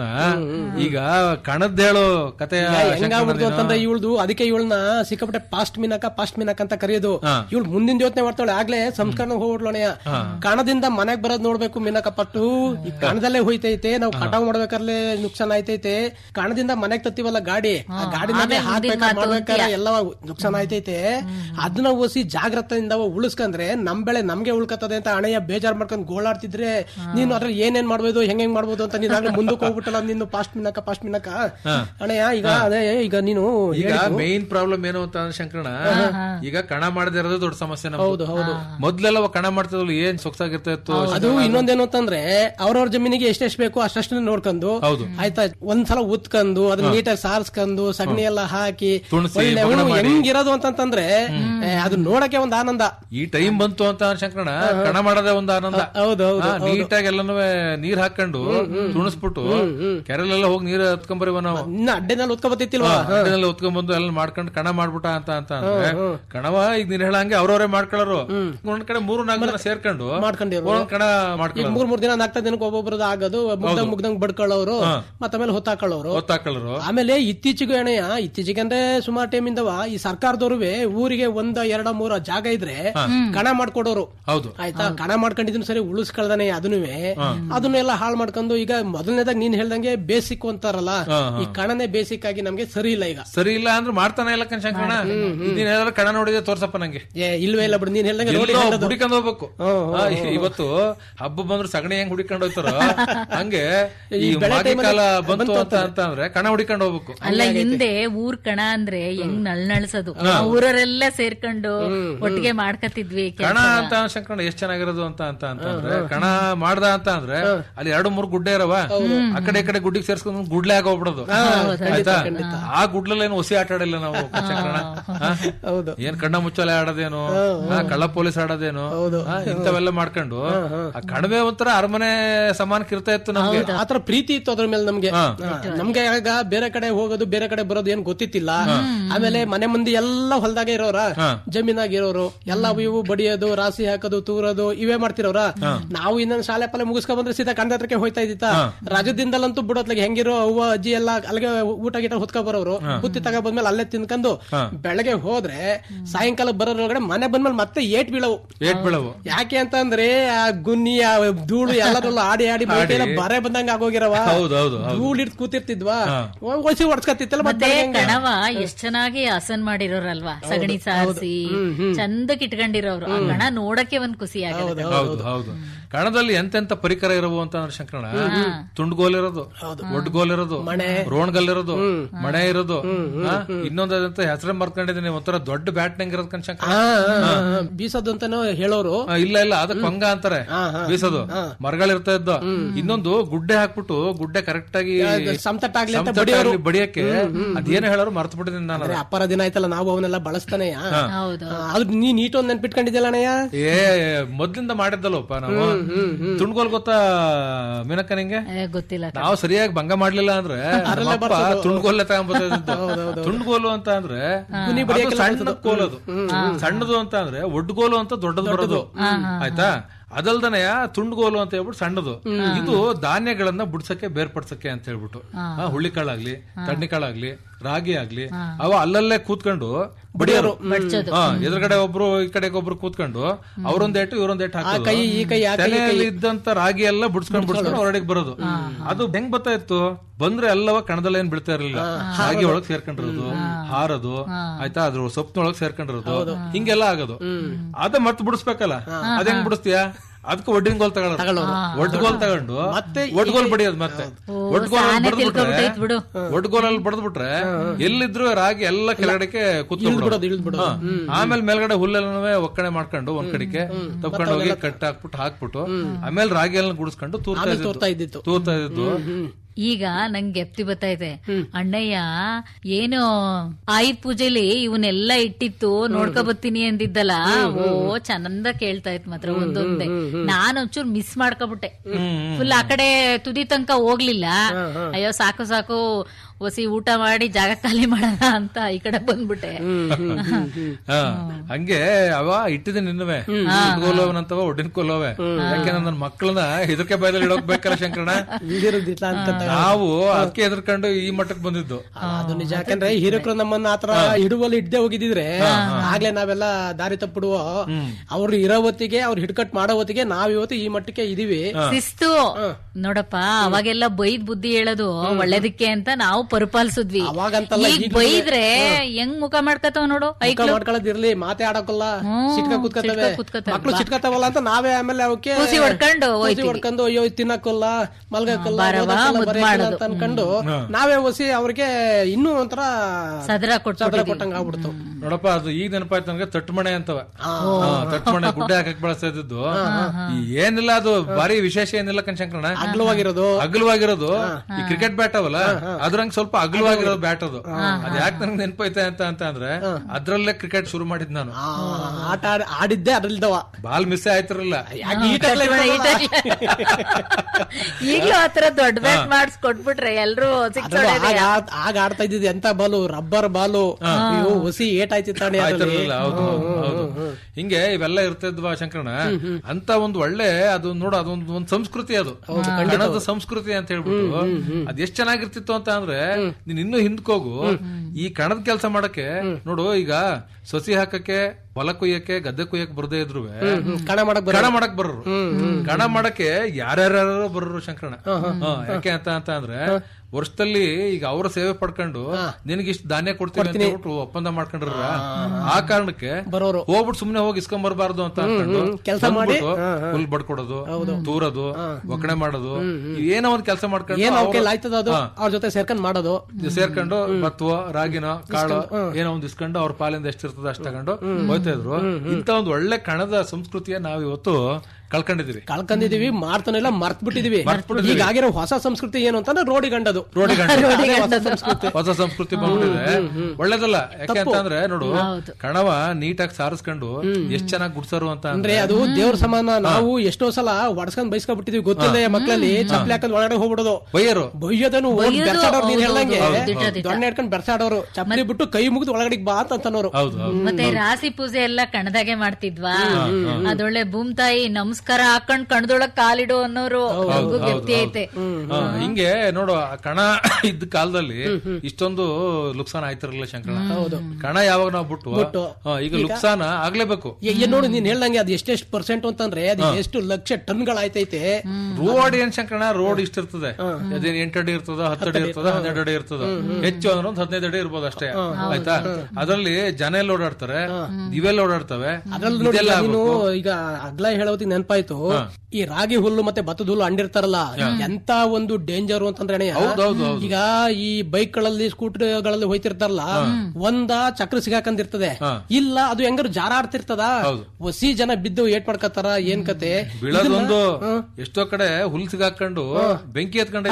ಈಗ ಕಣದ್ ಹೇಳು ಕತೆಯ ಹೆಂಗಾಗ್ಬಿಡ್ತು ಅಂತಂದ್ರೆ ಇವಳ್ದು ಅದಕ್ಕೆ ಇವಳನ್ನ ಸಿಕ್ಕಾಪಟ್ಟೆ ಪಾಸ್ಟ್ ಮಿನಕ ಪಾಸ್ಟ್ ಮಿನಕ ಅಂತ ಕರೆಯೋದು ಹಾ. ಇವಳು ಮುಂದಿನ ಯೋಚನೆ ಮಾಡ್ತಾಳೆ ಆಗ್ಲೇ ಸಂಸ್ಕರಣ ಹೋಗ್ಬಿಡ್ಲೋಣೆಯ ಕಣದಿಂದ ಮನೆಗ್ ಬರೋದ್ ನೋಡ್ಬೇಕು ಮಿನಕ ಪಟ್ಟು ಈ ಕಣದಲ್ಲೇ ಹೋಯ್ತೈತೆ ನಾವು ಕಟಾವ್ ಮಾಡ್ಬೇಕಾರ್ಲೆ ನುಕ್ಸಾನ ಆಯ್ತೈತೆ ಕಣದಿಂದ ಮನೆಗ್ ತತ್ತೀವಲ್ಲ ಗಾಡಿ ಆ ಗಾಡಿನಲ್ಲಿ ಹಾಕ್ಬೇಕ ಮಾಡ್ಬೇಕಾದ್ರೆ ಎಲ್ಲ ನುಕ್ಸಾನ ಆಯ್ತೈತೆ ಅದನ್ನ ಓಸಿ ಜಾಗ್ರತೆಯಿಂದ ಉಳಿಸ್ಕಂದ್ರೆ ನಮ್ ಬೆಳೆ ನಮ್ಗೆ ಉಳ್ಕತ್ತದೆ ಅಂತ ಹಣೆಯ ಬೇಜಾರ್ ಮಾಡ್ಕೊಂಡ್ ಗೋಳಾಡ್ತಿದ್ರೆ ನೀನು ಅದ್ರಲ್ಲಿ ಏನೇನ್ ಮಾಡ್ಬೋದು ಹೆಂಗ್ ಹೆಂಗ್ ಮಾಡ್ಬೋದು ಅಂತ ನೀನ್ ಆಗ್ಲೇ ಮುಂದಕ್ಕೆ ಹೋಗ್ಬಿಟ್ಟಲ್ಲ ನಿನ್ನ ಪಾಸ್ಟ್ ಮಿನಕ ಪಾಸ್ಟ್ ಮಿನಕ ಅಣಯ್ಯ ಈಗ ಅದೇ ಈಗ ನೀನು ಈಗ ಮೇನ್ ಪ್ರಾಬ್ಲಮ್ ಏನು ಅಂತ ಅಂದ್ರೆ ಶಂಕರಣ ಈಗ ಕಣ ಮಾಡದೇ ಇರೋದು ದೊಡ್ಡ ಸಮಸ್ಯೆ ನಮ್ದು. ಹೌದು ಹೌದು ಮೊದ್ಲೆಲ್ಲ ಅವ ಕಣ ಮಾಡ್ತಿದ್ವಲ್ಲ ಏನ್ ಸೊಗಸಾಗಿರ್ತಾ ಇತ್ತು ಅದು ಇನ್ನೊಂದೇನು ಅಂತಂದ್ರೆ ಅವ್ರವ್ರ ಜಮೀನಿಗೆ ಎಷ್ಟೆಷ್ಟು ಬೇಕು ಅಷ್ಟಷ್ಟು ನೋಡ್ಕೊಂಡು ಹೌದು. ಆಯ್ತಾ ಒಂದ್ಸಲ ಉತ್ಕೊಂಡು ಅದನ್ನ ನೀಟಾಗಿ ಸಾರಿಸ್ಕೊಂಡು ಸಗಣಿ ಎಲ್ಲ ಹಾಕಿ ತುಣ್ಸಿ, ಒಳ್ಳೆ ಬಗಣ ಹ್ಞೂ, ಮಾಡಿ. ಹೆಂಗಿರೋದು ಅಂತಂತಂದ್ರೆ ಏ, ಅದು ನೋಡಕ್ಕೆ ಒಂದ್ ಆನಂದ ಈ ಟೈಮ್ ಬಂತು ಅಂತ ಶಂಕರಣ ಕಣ ಮಾಡೋದೇ ಒಂದು ಆನಂದ ಹೌದು ಹೌದು ನೀಟಾಗಿ ಎಲ್ಲನೂ ನೀರ್ ಹಾಕೊಂಡು ತುಣಿಸ್ಬಿಟ್ಟು ಕೆರೆಲೆಲ್ಲ ಹೋಗಿ ನೀರ್ ಹತ್ಕೊಂಬರಿವ ನಾವು ಇನ್ನ ಅಡ್ಡೆನಲ್ಲಿ ಉತ್ಕೊಬತ್ತಿಲ್ವಾ ಅಡ್ಡನೆಲ್ಲ ಹೊತ್ಕೊಂಡ್ಬಂದು ಎಲ್ಲ ಮಾಡ್ಕೊಂಡು ಕಣ ಮಾಡ್ಬಿಟ್ಟ ಅಂತ ಅಂತ ಅಂದ್ರೆ ಕಣವ ಈಗ ನೀನ್ ಹೇಳಂಗೆ ಅವ್ರವ್ರೇ ಮಾಡ್ಕೊಳ್ಳೋರು ಒಂದ್ ಕಡೆ ಮೂರು ನಾಲ್ಕು ಜನ ಸೇರ್ಕೊಂಡು ಮಾಡ್ಕೊಂಡಿರೋ ಒಂದೊಂದ್ ಕಣ ಈಗ ಮಾಡ್ಕೊಳ್ಳೋರು ಮೂರ್ ಮೂರ್ ದಿನ ನಾಲ್ಕು ದಿನಕ್ಕೆ ಒಬ್ಬೊಬ್ರದ್ದು ಆಗೋದು ಮುಗ್ದಂಗ್ ಮುಗ್ದಂಗ್ ಬಡ್ಕೊಳ್ಳೋರು ಮತ್ತ ಆಮೇಲೆ ಹೊತ್ತಾಕೊಳ್ಳೋರು ಹೊತ್ತಾಕೊಳ್ಳೋರು ಆಮೇಲೆ ಇತ್ತೀಚೆಗೆ ಅಣ್ಣಯ್ಯ ಇತ್ತೀಚೆಗೆ ಅಂದ್ರೆ ಸುಮಾರು ಟೈಮ್ ಇಂದವ ಈ ಸರ್ಕಾರದವ್ರುವೆ ಊರಿಗೆ ಒಂದ ಎರಡ ಮೂರ ಜಾಗ ಇದ್ರೆ ಕಣ ಮಾಡ್ಕೊಡೋರು ಹೌದು ಆಯ್ತಾ ಕಣ ಮಾಡ್ಕೊಂಡಿದ್ರು ಸರಿ ಉಳಿಸ್ಕೊಳ್ದಾನೆ ಅದನ್ನುವೆ ಅದನ್ನೆಲ್ಲ ಹಾಳು ಮಾಡ್ಕೊಂಡು ಈಗ ಮೊದಲನೇದಾಗ ನೀನ್ ಹೇಳ್ದಂಗೆ ಬೇಸಿಕ್ ಅಂತಾರಲ್ಲ ಈ ಕಣನೇ ಬೇಸಿಕ್ ಆಗಿ ನಮ್ಗೆ ಸರಿ ಇಲ್ಲ ಈಗ ಸರಿ ಇಲ್ಲ ಅಂದ್ರೆ ಮಾಡ್ತಾನೆ ಇಲ್ಲ ಕಣ್ ಶಂಕರಣ ನೀನ್ ಏನಾದ್ರು ಕಣ ನೋಡಿದ್ರೆ ತೋರ್ಸಪ್ಪ ನಂಗೆ ಏ ಇಲ್ವೇ ಇಲ್ಲ ಬಿಡು ನೀನ್ ಹೇಳ್ದಂಗೆ ನೋಡಿ ಎಲ್ಲೋ ಹುಡಿಕೊಂಡ್ ಹೋಗ್ಬೇಕು ಆ, ಇವತ್ತು ಹಬ್ಬ ಬಂದ್ರು ಸಗಣಿ ಹೆಂಗ್ ಹುಡಿಕೊಂಡ್ ಹೋಯ್ತಾರೋ ಹಂಗೆ ಈ ಮಾಗಿ ಕಾಲ ಬಂತು ಅಂತ ಅಂತ ಅಂದ್ರೆ ಕಣ ಹುಡಿಕೊಂಡ್ ಹೋಗ್ಬೇಕು ಅಲ್ಲ ಹಿಂದೆ ಊರ್ ಕಣ ಅಂದ್ರೆ ಹೆಂಗ್ ನಳ್ನಳ್ಸೋದು ಊರವರೆಲ್ಲ ಸೇರ್ಕೊಂಡು ಒಟ್ಟಿಗೆ ಮಾಡ್ಕತಿದ್ವಿ ಕಣ ಅಂತ ಶಂಕರಣ ಎಷ್ಟ್ ಚೆನ್ನಾಗಿರೋದು ಅಂತ ಅಂತ ಅಂತಂದ್ರೆ ಕಣ ಮಾಡ್ದ ಅಂತ ಅಂದ್ರೆ ಅಲ್ಲಿ ಎರಡು ಮೂರು ಗುಡ್ಡೆ ಇರವ ಆ ಕಡೆ ಈ ಕಡೆ ಗುಡ್ಡಿಗೆ ಸೇರ್ಸ್ಕೊಂಡು ಗುಡ್ಲೆ ಆಗೋಗ್ಬಿಡೋದು ಆಯ್ತಾ ಆ ಗುಡ್ಲಲ್ಲಿ ಹೊಸಿ ಆಟ ಆಡಿಲ್ಲ ನಾವು ಶಂಕರಣ ಆ? ಹೌದು ಏನ್ ಕಣ್ಣ ಮುಚ್ಚಾಲೆ ಆಡೋದೇನು ಆ, ಕಳ್ಳ ಪೊಲೀಸ್ ಆಡೋದೇನು ಆ, ಇಂಥವೆಲ್ಲ ಮಾಡ್ಕೊಂಡು ಆ ಕಣಿವೆ ಒಂಥರ ಅರಮನೆ ಸಮಾನಕ್ಕೆ ಇರ್ತಾ ಇತ್ತು ನಮ್ಗೆ ಆತರ ಪ್ರೀತಿ ಇತ್ತು ಅದ್ರ ಮೇಲೆ ನಮ್ಗೆ ಹಾ. ನಮ್ಗೆ ಆಗ ಬೇರೆ ಕಡೆ ಹೋಗೋದು ಬೇರೆ ಕಡೆ ಬರೋದು ಏನ್ ಗೊತ್ತಿತ್ತಿಲ್ಲ ಆಮೇಲೆ ಮನೆ ಮಂದಿ ಎಲ್ಲ ಹೊಲದಾಗ ಇರೋರ ಜಮೀನಾಗ ಇರೋರು ಎಲ್ಲ ಅವು ಇವು ಬಡಿಯೋದು ರಾಸಿ ಹಾಕೋದು ತೂರೋದು ಇವೇ ಮಾಡ್ತಿರೋರ ನಾವು ಇನ್ನೊಂದು ಶಾಲೆ ಪಾಲೆ ಮುಗಿಸ್ಕೊಂಡ್ ಬಂದ್ರೆ ಸೀದಾ ಕಂದ ಹತ್ರಕ್ಕೆ ಹೋಯ್ತಾ ಇದ್ದಿತ್ತ ರಾಜ್ಯದಿಂದಲಂತೂ ಬಿಡೋತ್ಲಾಗ ಹೆಂಗಿರೋ ಅವ್ವ ಅಜ್ಜಿ ಎಲ್ಲ ಅಲ್ಲಿಗೆ ಊಟ ಗೀಟ ಹೊತ್ಕೊ ಬರೋರು ಬುತ್ತಿ ತಗೋ ಬಂದ್ಮೇಲೆ ಅಲ್ಲೇ ತಿನ್ಕೊಂಡು ಬೆಳಗ್ಗೆ ಹೋದ್ರೆ ಸಾಯಂಕಾಲ ಬರೋದ್ರೊಳಗಡೆ ಮನೆ ಬಂದ್ಮೇಲೆ ಮತ್ತೆ ಏಟ್ ಬೀಳವು ಏಟ್ ಬೀಳವು ಯಾಕೆ ಅಂತ ಅಂದ್ರೆ ಆ ಗುನ್ನಿ ಆ ಧೂಳು ಎಲ್ಲರಲ್ಲ ಆಡಿ ಆಡಿ ಮೈಕೆಲ್ಲ ಬರೆ ಬಂದಂಗ ಆಗೋಗಿರವ ಹೌದು ಹೌದು ಧೂಳು ಇಟ್ಟು ಕೂತಿರ್ತಿದ್ವಾ ಒಸಿ ಹೊಡ್ಸ್ಕತ್ತಿತ್ತಲ್ಲ ಮತ್ತೆ ಮತ್ತೆ ಕಣವ ಎಷ್ಟ್ ಚೆನ್ನಾಗಿ ಹಸನ್ ಮಾಡಿರೋರಲ್ವಾ ಸಗಣಿ ಸಾರಿಸಿ ಚಂದಕ್ ಇಟ್ಕೊಂಡಿರೋರು ಆ ಕಣ ನೋಡಕ್ಕೆ ಒಂದ್ ಖುಷಿ ಆಗುತ್ತೆ ಹೌದು ಹೌದು ಕಣದಲ್ಲಿ ಎಂತೆಂತ ಪರಿಕರ ಇರವು ಅಂತ ಅಂದ್ರೆ ಶಂಕರಣ ತುಂಡ್ಗೋಲ್ ಇರೋದು ಒಡ್ಗೋಲ್ ಇರೋದು ರೋಣ್ಗಲ್ ಇರೋದು ಮಣೆ ಇರೋದು ಆ, ಇನ್ನೊಂದಂತ ಹೆಸರೇ ಮರ್ಕೊಂಡಿದ್ದೀನಿ ಒಂಥರ ದೊಡ್ಡ ಬ್ಯಾಟ್ ನಂಗೆ ಇರೋದ್ ಕಣ್ ಶಂಕರ ಬೀಸೋದು ಅಂತಾನು ಹೇಳೋರು ಆ, ಇಲ್ಲ ಇಲ್ಲ ಅದ ಕೊಂಗ ಅಂತಾರೆ ಬೀಸೋದು ಮರಗಳಿರ್ತಾ ಇದ್ದು ಇನ್ನೊಂದು ಗುಡ್ಡೆ ಹಾಕ್ಬಿಟ್ಟು ಗುಡ್ಡೆ ಕರೆಕ್ಟ್ ಆಗಿ ಸಮತಟ್ಟಾಗ್ಲಿ ಅಂತ ಸಮತಟ್ಟಾಗ್ಲಿ ಬಡಿಯಕ್ಕೆ ಅದೇನು ಹೇಳೋರು ಮರ್ತು ಬಿಟ್ಟಿದ್ದೀನಿ ನಾನು ಅಂದ್ರೆ ಅಪ್ಪರ ದಿನ ಆಯ್ತಲ್ಲ ನಾವು ಅವನ್ನೆಲ್ಲ ಬಳಸ್ತಾನೆ ಹೌದು ಅದು ನೀ ನೀಟೊಂದ್ ನೆನ್ಪಿಟ್ಕೊಂಡಿದ್ಯಲ್ಲ ಅಣ್ಣಯ್ಯ ಏ ಮೊದ್ಲಿಂದ ಮಾಡಿದ್ದಲ್ಲಪ್ಪ ನಾವು ತುಂಡ್ಗೋಲ್ ಗೊತ್ತಾ ಮೀನಕ್ಕ ನಿಂಗೆ ಏ, ಗೊತ್ತಿಲ್ಲ ನಾವು ಸರಿಯಾಗಿ ಭಂಗ ಮಾಡ್ಲಿಲ್ಲ ಅಂದ್ರೆ ನಮ್ಮಪ್ಪ ತುಂಡ್ಗೋಲೆ ತಗೊಂಡ್ಬರ್ತಿದ್ದು ತುಂಡ್ಗೋಲು ಅಂತ ಅಂದ್ರೆ ಅದು ಸಣ್ಣ ಕೋಲದು ಸಣ್ಣದು ಅಂತ ಅಂದ್ರೆ ಒಡ್ಗೋಲು ಅಂತ ದೊಡ್ಡದು ಬರೋದು ಆಯ್ತಾ ಅದಲ್ದನೆಯ ತುಂಡ್ಗೋಲು ಅಂತ ಹೇಳ್ಬಿಟ್ಟು ಸಣ್ಣದು ಇದು ಧಾನ್ಯಗಳನ್ನ ಬುಡ್ಸಕ್ಕೆ ಬೇರ್ಪಡ್ಸಕ್ಕೆ ಅಂತ ಹೇಳ್ಬಿಟ್ಟು ಆ, ಹುಳ್ಳಿಕಾಳಾಗ್ಲಿ ತಣ್ಣಿಕಾಳಾಗ್ಲಿ ರಾಗಿ ಆಗ್ಲಿ ಅವ ಅಲ್ಲಲ್ಲೇ ಕೂತ್ಕೊಂಡು ಬಡಿಯೋರು ಹಾ ಎದುರುಗಡೆ ಒಬ್ರು ಈ ಕಡೆಗೆ ಒಬ್ರು ಕೂತ್ಕೊಂಡು ಅವ್ರೊಂದ್ ಏಟು ಇವ್ರೊಂದ್ ಏಟು ಹಾಕೋದು ಕೈ, ಈ ಕೈ, ಆ ಕೈ, ಈ ಕೈ. ತಲೆಯಲ್ಲಿ ಇದ್ದಂತ ರಾಗಿ ಎಲ್ಲ ಬುಡ್ಸ್ಕೊಂಡ್ ಬುಡ್ಸ್ಕೊಂಡು ಹೊರಗಡೆ ಬರೋದು ಅದು ಹೆಂಗ್ ಬರ್ತಾ ಇತ್ತು ಬಂದ್ರೆ ಎಲ್ಲವ ಕಣದಲ್ಲಿ ಏನ್ ಬೀಳ್ತಾ ಇರಲಿಲ್ಲ ರಾಗಿ ಒಳಗ್ ಸೇರ್ಕೊಂಡಿರೋದು ಹಾರೋದು ಆಯ್ತಾ ಅದ್ರ ಸೊಪ್ಪಿನೊಳಗ್ ಸೇರ್ಕೊಂಡಿರೋದು ಹಿಂಗೆಲ್ಲ ಆಗೋದು ಅದ ಮತ್ ಬಿಡಿಸ್ಬೇಕಲ್ಲ ಅದ್ ಹೆಂಗ್ ಬಿಡಿಸ್ತೀಯಾ ಅದಕ್ಕೆ ಒಡ್ಡಿನ ಗೋಲ್ ತಗೊಳ್ಳೋದು ಒಡ್ಗೋಲ್ ತಗೊಂಡು ಮತ್ತೆ ಒಡ್ಗೋಲ್ ಬಡಿಯೋದು ಮತ್ತೆ ಒಡ್ಗೋಲ್ ಸಾನೆ ಬಡದ್ಬಿಟ್ರೆ ತಿಳ್ಕೊಬಿಟ್ಟೈತ್ ಬಿಡು. ಒಡ್ಗೋಲಲ್ಲಿ ಬಡದ್ಬಿಟ್ರೆ ಎಲ್ಲಿದ್ರು ರಾಗಿ ಎಲ್ಲ ಕೆಳಗಡೆಗೆ ಇಳ್ದ್ಬಿಡೋದು, ಇಳ್ದ್ಬಿಡೋದು. ಕೂತ್ಕೊಂಡು ಆಮೇಲೆ ಮೇಲ್ಗಡೆ ಹುಲ್ಲೆಲ್ಲನೂ ಒಕ್ಕಣೆ ಮಾಡ್ಕೊಂಡು ಒಂದ್ ಕಡೆಗೆ ತಪ್ಕೊಂಡು ಹೋಗಿ ಕಟ್ ಹಾಕ್ಬಿಟ್ಟು ಹಾಕ್ಬಿಟ್ಟು ಆಮೇಲೆ ರಾಗಿ ಎಲ್ಲ ಗುಡಿಸ್ಕೊಂಡು ತೂರ್ತಾ ಆಮೇಲೆ ತೋರ್ತಾ ಇದ್ದಿದ್ದು ಇದ್ದಿತ್ತು. ತೂರ್ತಾ ಇದ್ದು ಈಗ ನಂಗೆ ಎಪ್ತಿ ಬತ್ತೈತೆ ಅಣ್ಣಯ್ಯ ಏನು ಆಯುಧ ಪೂಜೆಲಿ ಇವನ್ನೆಲ್ಲ ಇಟ್ಟಿತ್ತು ನೋಡ್ಕೊ ಬತ್ತೀನಿ ಅಂದಿದ್ದಲ್ಲ ಓ ಚಂದ ಕೇಳ್ತಾ ಇತ್ತು ಮಾತ್ರ ಒಂದೊಂದೇ ನಾನು ಒಂಚೂರು ಮಿಸ್ ಮಾಡ್ಕೊಬಿಟ್ಟೆ ಫುಲ್ ಆ ಕಡೆ ತುದಿ ತನಕ ಹೋಗ್ಲಿಲ್ಲ ಅಯ್ಯೋ ಸಾಕು ಸಾಕು ಒಸಿ ಊಟ ಮಾಡಿ ಜಾಗ ಖಾಲಿ ಮಾಡೋಣ ಅಂತ ಈ ಕಡೆ ಬಂದ್ಬಿಟ್ಟೆ ಹಾ, ಹಂಗೆ ಅವ ಇಟ್ಟಿದೆ ನಿನ್ನವೆ ಕೋಲೋವನಂತವ ಒಡ್ಡಿನ ಕೋಲೋವೆ ಯಾಕೆಂದ್ರೆ ನನ್ನ ಮಕ್ಕಳನ್ನ ಹೆದರ್ಕೆ ಬಾಯದಲ್ಲಿ ಇಡೋಗ್ಬೇಕಲ್ಲ ಶಂಕರಣ ಇಲ್ದಿರೋದಿಲ್ಲ ಅಂತ ನಾವು ಅದಕ್ಕೆ ಎದ್ರಕೊಂಡು ಈ ಮಟ್ಟಕ್ಕೆ ಬಂದಿದ್ದು ಅದು ನಿಜ ಯಾಕಂದ್ರೆ ಹಿರಿಕರು ನಮ್ಮನ್ನ ಆತರ ಹಿಡುವಲ್ಲಿ ಹಿಡ್ದೆ ಹೋಗಿದ್ರೆ ಆಗ್ಲೇ ನಾವೆಲ್ಲ ದಾರಿ ತಪ್ಪಿಡುವ ಅವ್ರು ಇರೋ ಹೊತ್ತಿಗೆ ಅವ್ರು ಹಿಡ್ಕಟ್ ಮಾಡೋ ಹೊತ್ತಿಗೆ ನಾವ್ ಇವತ್ತು ಈ ಮಟ್ಟಕ್ಕೆ ಇದೀವಿ ಶಿಸ್ತು ನೋಡಪ್ಪ ಅವಾಗೆಲ್ಲ ಬೈದ್ ಬುದ್ಧಿ ಹೇಳೋದು ಒಳ್ಳೇದಕ್ಕೆ ಅಂತ ನಾವು ಪರಿಪಾಲಿಸಿದ್ವಿ ಅವಾಗಂತಲ್ಲ, ಈಗ ಬೈದ್ರೆ ಹೆಂಗ್ ಮುಖ ಮಾಡ್ಕತಾವ ನೋಡು ಮುಖ ಐಕ್ಳು ಮಾಡ್ಕೊಳ್ಳೋದಿರ್ಲಿ ಮಾತೆ ಆಡಕ್ಕಲ್ಲ ಹ್ಮ್, ಸಿಟ್ಕ ಕೂತ್ಕತ್ತವೆ ಸಿಟ್ಕ ಕೂತ್ಕತ್ತವೆ. ಮಕ್ಳು ಸಿಟ್ಕತ್ತವಲ್ಲ ಅಂತ ನಾವೇ ಆಮೇಲೆ ಅವಕ್ಕೆ ಕೂಸಿ ಹೊಡ್ಕೊಂಡು ಕೂಸಿ ಹೋಯ್ತೀವಿ. ಹೊಡ್ಕೊಂಡು ಅಯ್ಯೋ ಇದ್ ತಿನ್ನಕ್ಕಲ್ಲ ಮಲ್ಗಕ್ಕಲ್ಲ ಬಾರವ್ವ, ಓದಕ್ಕಲ್ಲ, ಮುದ್ದು ಬರೆಯಕ್ಕಲ್ಲ ಮಾಡೋದು. ಅಂತ ಅನ್ಕೊಂಡು ನಾವೇ ಒಸಿ ಅವ್ರಿಗೆ ಇನ್ನೂ ಒಂಥರ ಸದರ ಸದರ ಕೊಟ್ಬಿಟ್ಟಿದೀವಿ ಕೊಟ್ಟಂಗ ಆಗ್ಬಿಡ್ತು ನೋಡಪ್ಪ ಅದು ಈಗ ನೆನಪಾಯ್ತು ನನಗೆ ತಟ್ಟಮಣೆ ಅಂತವ ಹಾ, ತಟ್ಟಮಣೆ ಗುಡ್ಡೆ ಹಾಕಕ್ ಬಳಸ್ತಾ ಇದ್ದು ಏನಿಲ್ಲ ಅದು ಭಾರಿ ವಿಶೇಷ ಏನಿಲ್ಲ ಕಣ್ಶಂಕರಣ ಅಗ್ಲವಾಗಿರೋದು ಅಗಲವಾಗಿರೋದು ಈ ಕ್ರಿಕೆಟ್ ಬ್ಯಾಟ್ ಅವಲ್ಲ ಅದ್ರಂಗ್ ಸ್ವಲ್ಪ ಅಗಲವಾಗಿರೋ ಬ್ಯಾಟ್ ಅದು ಅದ್ ಯಾಕೆ ನನಗೆ ನೆನಪೈತೆ ಅಂತ ಅಂತ ಅಂದ್ರೆ ಅದ್ರಲ್ಲೇ ಕ್ರಿಕೆಟ್ ಶುರು ಮಾಡಿದ್ ನಾನು ಆ, ಆಟ ಆಡ್- ಆಡಿದ್ದೆ ಅದ್ರಲ್ದವ ಬಾಲ್ ಮಿಸ್ ಆಯ್ತಿರಲಿಲ್ಲ ಯಾಕೆ ಈ ಟೈಮ್ಲಿ ಇರ್ತದಲ್ಲ? ಈಗ್ಲೂ ಆತರ ದೊಡ್ಡ ಬ್ಯಾಟ್ ಮಾಡಿಸ್ ಕೊಟ್ಬಿಟ್ರೆ ಎಲ್ರು ಸಿಕ್ಸ್ ಅದ್ರಲ್ಲೂ ಆಗ ಆಡ್- ಆಗ ಆಡ್ತಾ ಇದ್ದಿದ್ದು ಎಂತ ಬಾಲು ರಬ್ಬರ್ ಬಾಲು ಅಯ್ಯೋ ಹೊಸಿ ಏಟ್ ಆಯ್ತಿತ್ತಾನೆ ಅದ್ರಲ್ಲಿ ಆಯ್ತಿರ್ಲಿಲ್ಲ ಹೌದು ಹೌದು ಹಿಂಗೆ ಇವೆಲ್ಲ ಇರ್ತಿದ್ವಾ ಶಂಕರಣ ಅಂತ ಒಂದು ಒಳ್ಳೆ ಅದು ನೋಡು ಅದೊಂದು ಒಂದು ಸಂಸ್ಕೃತಿ ಅದು ಕಣದ ಸಂಸ್ಕೃತಿ ಅಂತ ಹೇಳ್ಬಿಟ್ಟು ಅದ್ ಎಷ್ಟ್ ಚೆನ್ನಾಗಿರ್ತಿತ್ತು ಅಂತ ಅಂದ್ರೆ ನೀನ್ ಇನ್ನೂ ಹಿಂದ್ಕೋಗು ಈ ಕಣದ ಕೆಲಸ ಮಾಡಕ್ಕೆ ನೋಡು ಈಗ ಸಸಿ ಹಾಕಕ್ಕೆ ಹೊಲ ಕುಯ್ಯಕ್ಕೆ ಗದ್ದೆ ಕುಯ್ಯಕ್ಕೆ ಬರದೇ ಇದ್ರು ಕಣ ಮಾಡಕ್ ಕಣ ಮಾಡಕ್ ಬರೋರು ಕಣ ಮಾಡಕ್ಕೆ ಯಾರ್ಯಾರು ಬರೋರು ಶಂಕರಣ ಹಾ, ಯಾಕೆ ಅಂತ ಅಂತ ಅಂದ್ರೆ ವರ್ಷದಲ್ಲಿ ಈಗ ಅವರ ಸೇವೆ ಪಡ್ಕೊಂಡು ನಿನಗೆ ಇಷ್ಟು ಧಾನ್ಯ ಕೊಡ್ತೀವಿ ಅಂತ ಹೇಳ್ಬಿಟ್ಟು ಒಪ್ಪಂದ ಮಾಡ್ಕೊಂಡ್ರ ಆ ಕಾರಣಕ್ಕೆ ಬರೋರು ಹೋಗ್ಬಿಟ್ಟು ಸುಮ್ನೆ ಹೋಗಿ ಇಸ್ಕೊಂಡ್ ಬರಬಾರ್ದು ಅಂತ ಅನ್ಕೊಂಡು ಕೆಲ್ಸ ಮಾಡಿ, ಬಂದ್ಬಿಟ್ಟು ಹುಲ್ ಬಡ್ಕೊಡೋದು ತೂರದು ಒಕ್ಕಣೆ ಮಾಡೋದು ಏನೋ ಒಂದ್ ಕೆಲಸ ಮಾಡ್ಕೊಂಡು ಏನ್ ಅವ್ರ ಅವ್ರು- ಕೈಲಿ ಆಯ್ತದ ಅದು ಅವ್ರ ಜೊತೆ ಸೇರ್ಕೊಂಡ್ ಮಾಡೋದು ಸೇರ್ಕೊಂಡು ಭತ್ತವೋ ರಾಗಿನೋ ಕಾಳು ಏನೋ ಒಂದ್ ಇಸ್ಕೊಂಡು ಅವ್ರ ಪಾಲಿಂದ ಎಷ್ಟಿರ್ತದ ಅಷ್ಟ್ ತಗೊಂಡು ಹೋಯ್ತಾ ಇದ್ರು ಇಂತ ಒಂದು ಒಳ್ಳೆ ಕಣದ ಸಂಸ್ಕೃತಿಯ ನಾವ್ ಇವತ್ತು ಕಳ್ಕೊಂಡಿದೀವಿ ಕಳ್ಕೊಂಡಿದೀವಿ ಮಾಡ್ತಾನೆಲ್ಲ ಮರ್ತ್ ಬಿಟ್ಟಿದೀವಿ ಈಗ ಆಗಿರೋ ಹೊಸ ಸಂಸ್ಕೃತಿ ಏನು ಅಂತಂದ್ರೆ ರೋಡಿ ಗಂಡದು ರೋಡಿ ಗಂಡ ಅದೇ ಹೊಸ ಸಂಸ್ಕೃತಿ ಹೊಸ ಸಂಸ್ಕೃತಿ ಬಂದ್ಬಿಟ್ಟಿದೆ ಒಳ್ಳೇದಲ್ಲ ಯಾಕೆ ಅಂತ ಅಂದ್ರೆ ನೋಡು ಕಣವ ನೀಟಾಗಿ ಸಾರಿಸ್ಕೊಂಡು ಎಷ್ಟ್ ಚೆನ್ನಾಗಿ ಗುಡ್ಸರು ಅಂತ ಅಂದ್ರೆ ಅಂದ್ರೆ ಅದು ದೇವ್ರ ಸಮಾನ ನಾವು ಎಷ್ಟೋ ಸಲ ಹೊಡ್ಸ್ಕೊಂಡ್ ಬೈಸ್ಕೊಂಡ್ ಬಿಟ್ಟಿದ್ವಿ ಗೊತ್ತಿಲ್ಲ ಮಕ್ಕಳಲ್ಲಿ ಚಪ್ಪಲಿ ಹಾಕೊಂಡ್ ಒಳಗಡೆ ಹೋಗ್ಬಿಡೋದು ಬೈಯರು ಬೈಯೋದನು ಬೆರ್ಸಾಡೋರು ನೀನ್ ಹೇಳ್ದಂಗೆ ದಿಟ, ದಿಟ. ದೊಣ್ಣೆ ಹಿಡ್ಕೊಂಡ್ ಬೆರ್ಸಾಡೋರು ಚಪ್ಪಲಿ ಬಿಟ್ಟು ಕೈ ಮುಗಿದು ಒಳಗಡೆ ಬಾ ಅಂತ ಅಂತನೋರು ಹೌದು ಹೌದು ಮತ್ತೆ ರಾಸಿ ಪೂಜೆ ಎಲ್ಲ ಕಣದಾಗೆ ಮಾಡ್ತಿದ್ವಾ ಅದೊಳ್ಳೆ ಭೂಮ್ ತಾಯಿ ನಮಸ್ಕಾರ ಹಾಕೊಂಡ್ ಕಣದೊಳಗ್ ಕಾಲಿಡು ಅನ್ನೋರು ಅವ್ರಿಗೂ ಗೆಪ್ತಿ ಐತೆ ಹಾ, ಹಿಂಗೆ ನೋಡು ಆ ಕಣ ಇದ್ದ ಕಾಲದಲ್ಲಿ ಇಷ್ಟೊಂದು ಲುಕ್ಸಾನ ಆಯ್ತಿರಲಿಲ್ಲ ಶಂಕರ ಕಣ ಯಾವಾಗ ನಾವು ಬಿಟ್ಟು ಹಾ, ಈಗ ಲುಕ್ಸಾನ ಆಗ್ಲೇಬೇಕು ಏ- ಏನ್ ನೋಡು ನೀನ್ ಹೇಳ್ದಂಗೆ ಅದು ಎಷ್ಟೆಷ್ಟು ಪರ್ಸೆಂಟ್ ಅಂತಂದ್ರೆ ಅದು ಎಷ್ಟು ಲಕ್ಷ ಟನ್ಗಳಾಯ್ತೈತೆ ರೋಡ್ ಏನ್ ಶಂಕರಣ ರೋಡ್ ಇಷ್ಟ ಇರ್ತದೆ ಅದೇನ್ ಎಂಟು ಅಡಿ ಇರ್ತದ ಹತ್ತು ಅಡಿ ಇರ್ತದ ಹನ್ನೆರಡು ಅಡಿ ಇರ್ತದ ಹೆಚ್ಚು ಅಂದ್ರೆ ಒಂದು ಹದಿನೈದು ಅಡಿ ಇರ್ಬೋದು ಅಷ್ಟೇ ಆಯ್ತಾ ಅದ್ರಲ್ಲಿ ಜನ ಎಲ್ಲ ಓಡಾಡ್ತಾರೆ ಇವೆಲ್ಲ ಓಡಾಡ್ತವೆ ಅದ್ರಲ್ಲಿ ನೋಡಿ ಇದೆಲ್ಲ ನೀನು ಈಗ ಅಗ್ಲ ಹೇಳೋದಿಕ್ ನೆನಪಾಯ್ತು ಈ ರಾಗಿ ಹುಲ್ಲು ಮತ್ತೆ ಭತ್ತದ ಹುಲ್ಲು ಅಂಡಿರ್ತಾರಲ್ಲ ಎಂತ ಒಂದು ಡೇಂಜರ್ ಅಂತಂದ್ರೆ ಅಣ್ಣಯ್ಯ, ಹೌದೌದು, ಈಗ ಈ ಬೈಕ್ ಗಳಲ್ಲಿ ಸ್ಕೂಟರ್ ಗಳಲ್ಲಿ ಹೋಯ್ತಿರ್ತಾರಲ್ಲ ಒಂದ ಚಕ್ರ ಸಿಗಾಕಂದಿರ್ತದೆ ಇಲ್ಲ ಅದು ಹೆಂಗಾರು ಜಾರಾಡ್ತಿರ್ತದ ಹೊಸಿ ಜನ ಬಿದ್ದು ಏಟ್ ಮಾಡ್ಕತ್ತಾರ ಏನ್ ಕತೆ ಬೀಳೋದೊಂದು ಎಷ್ಟೋ ಕಡೆ ಹುಲ್ ಸಿಗಾಕೊಂಡು ಬೆಂಕಿ ಎತ್ಕೊಂಡ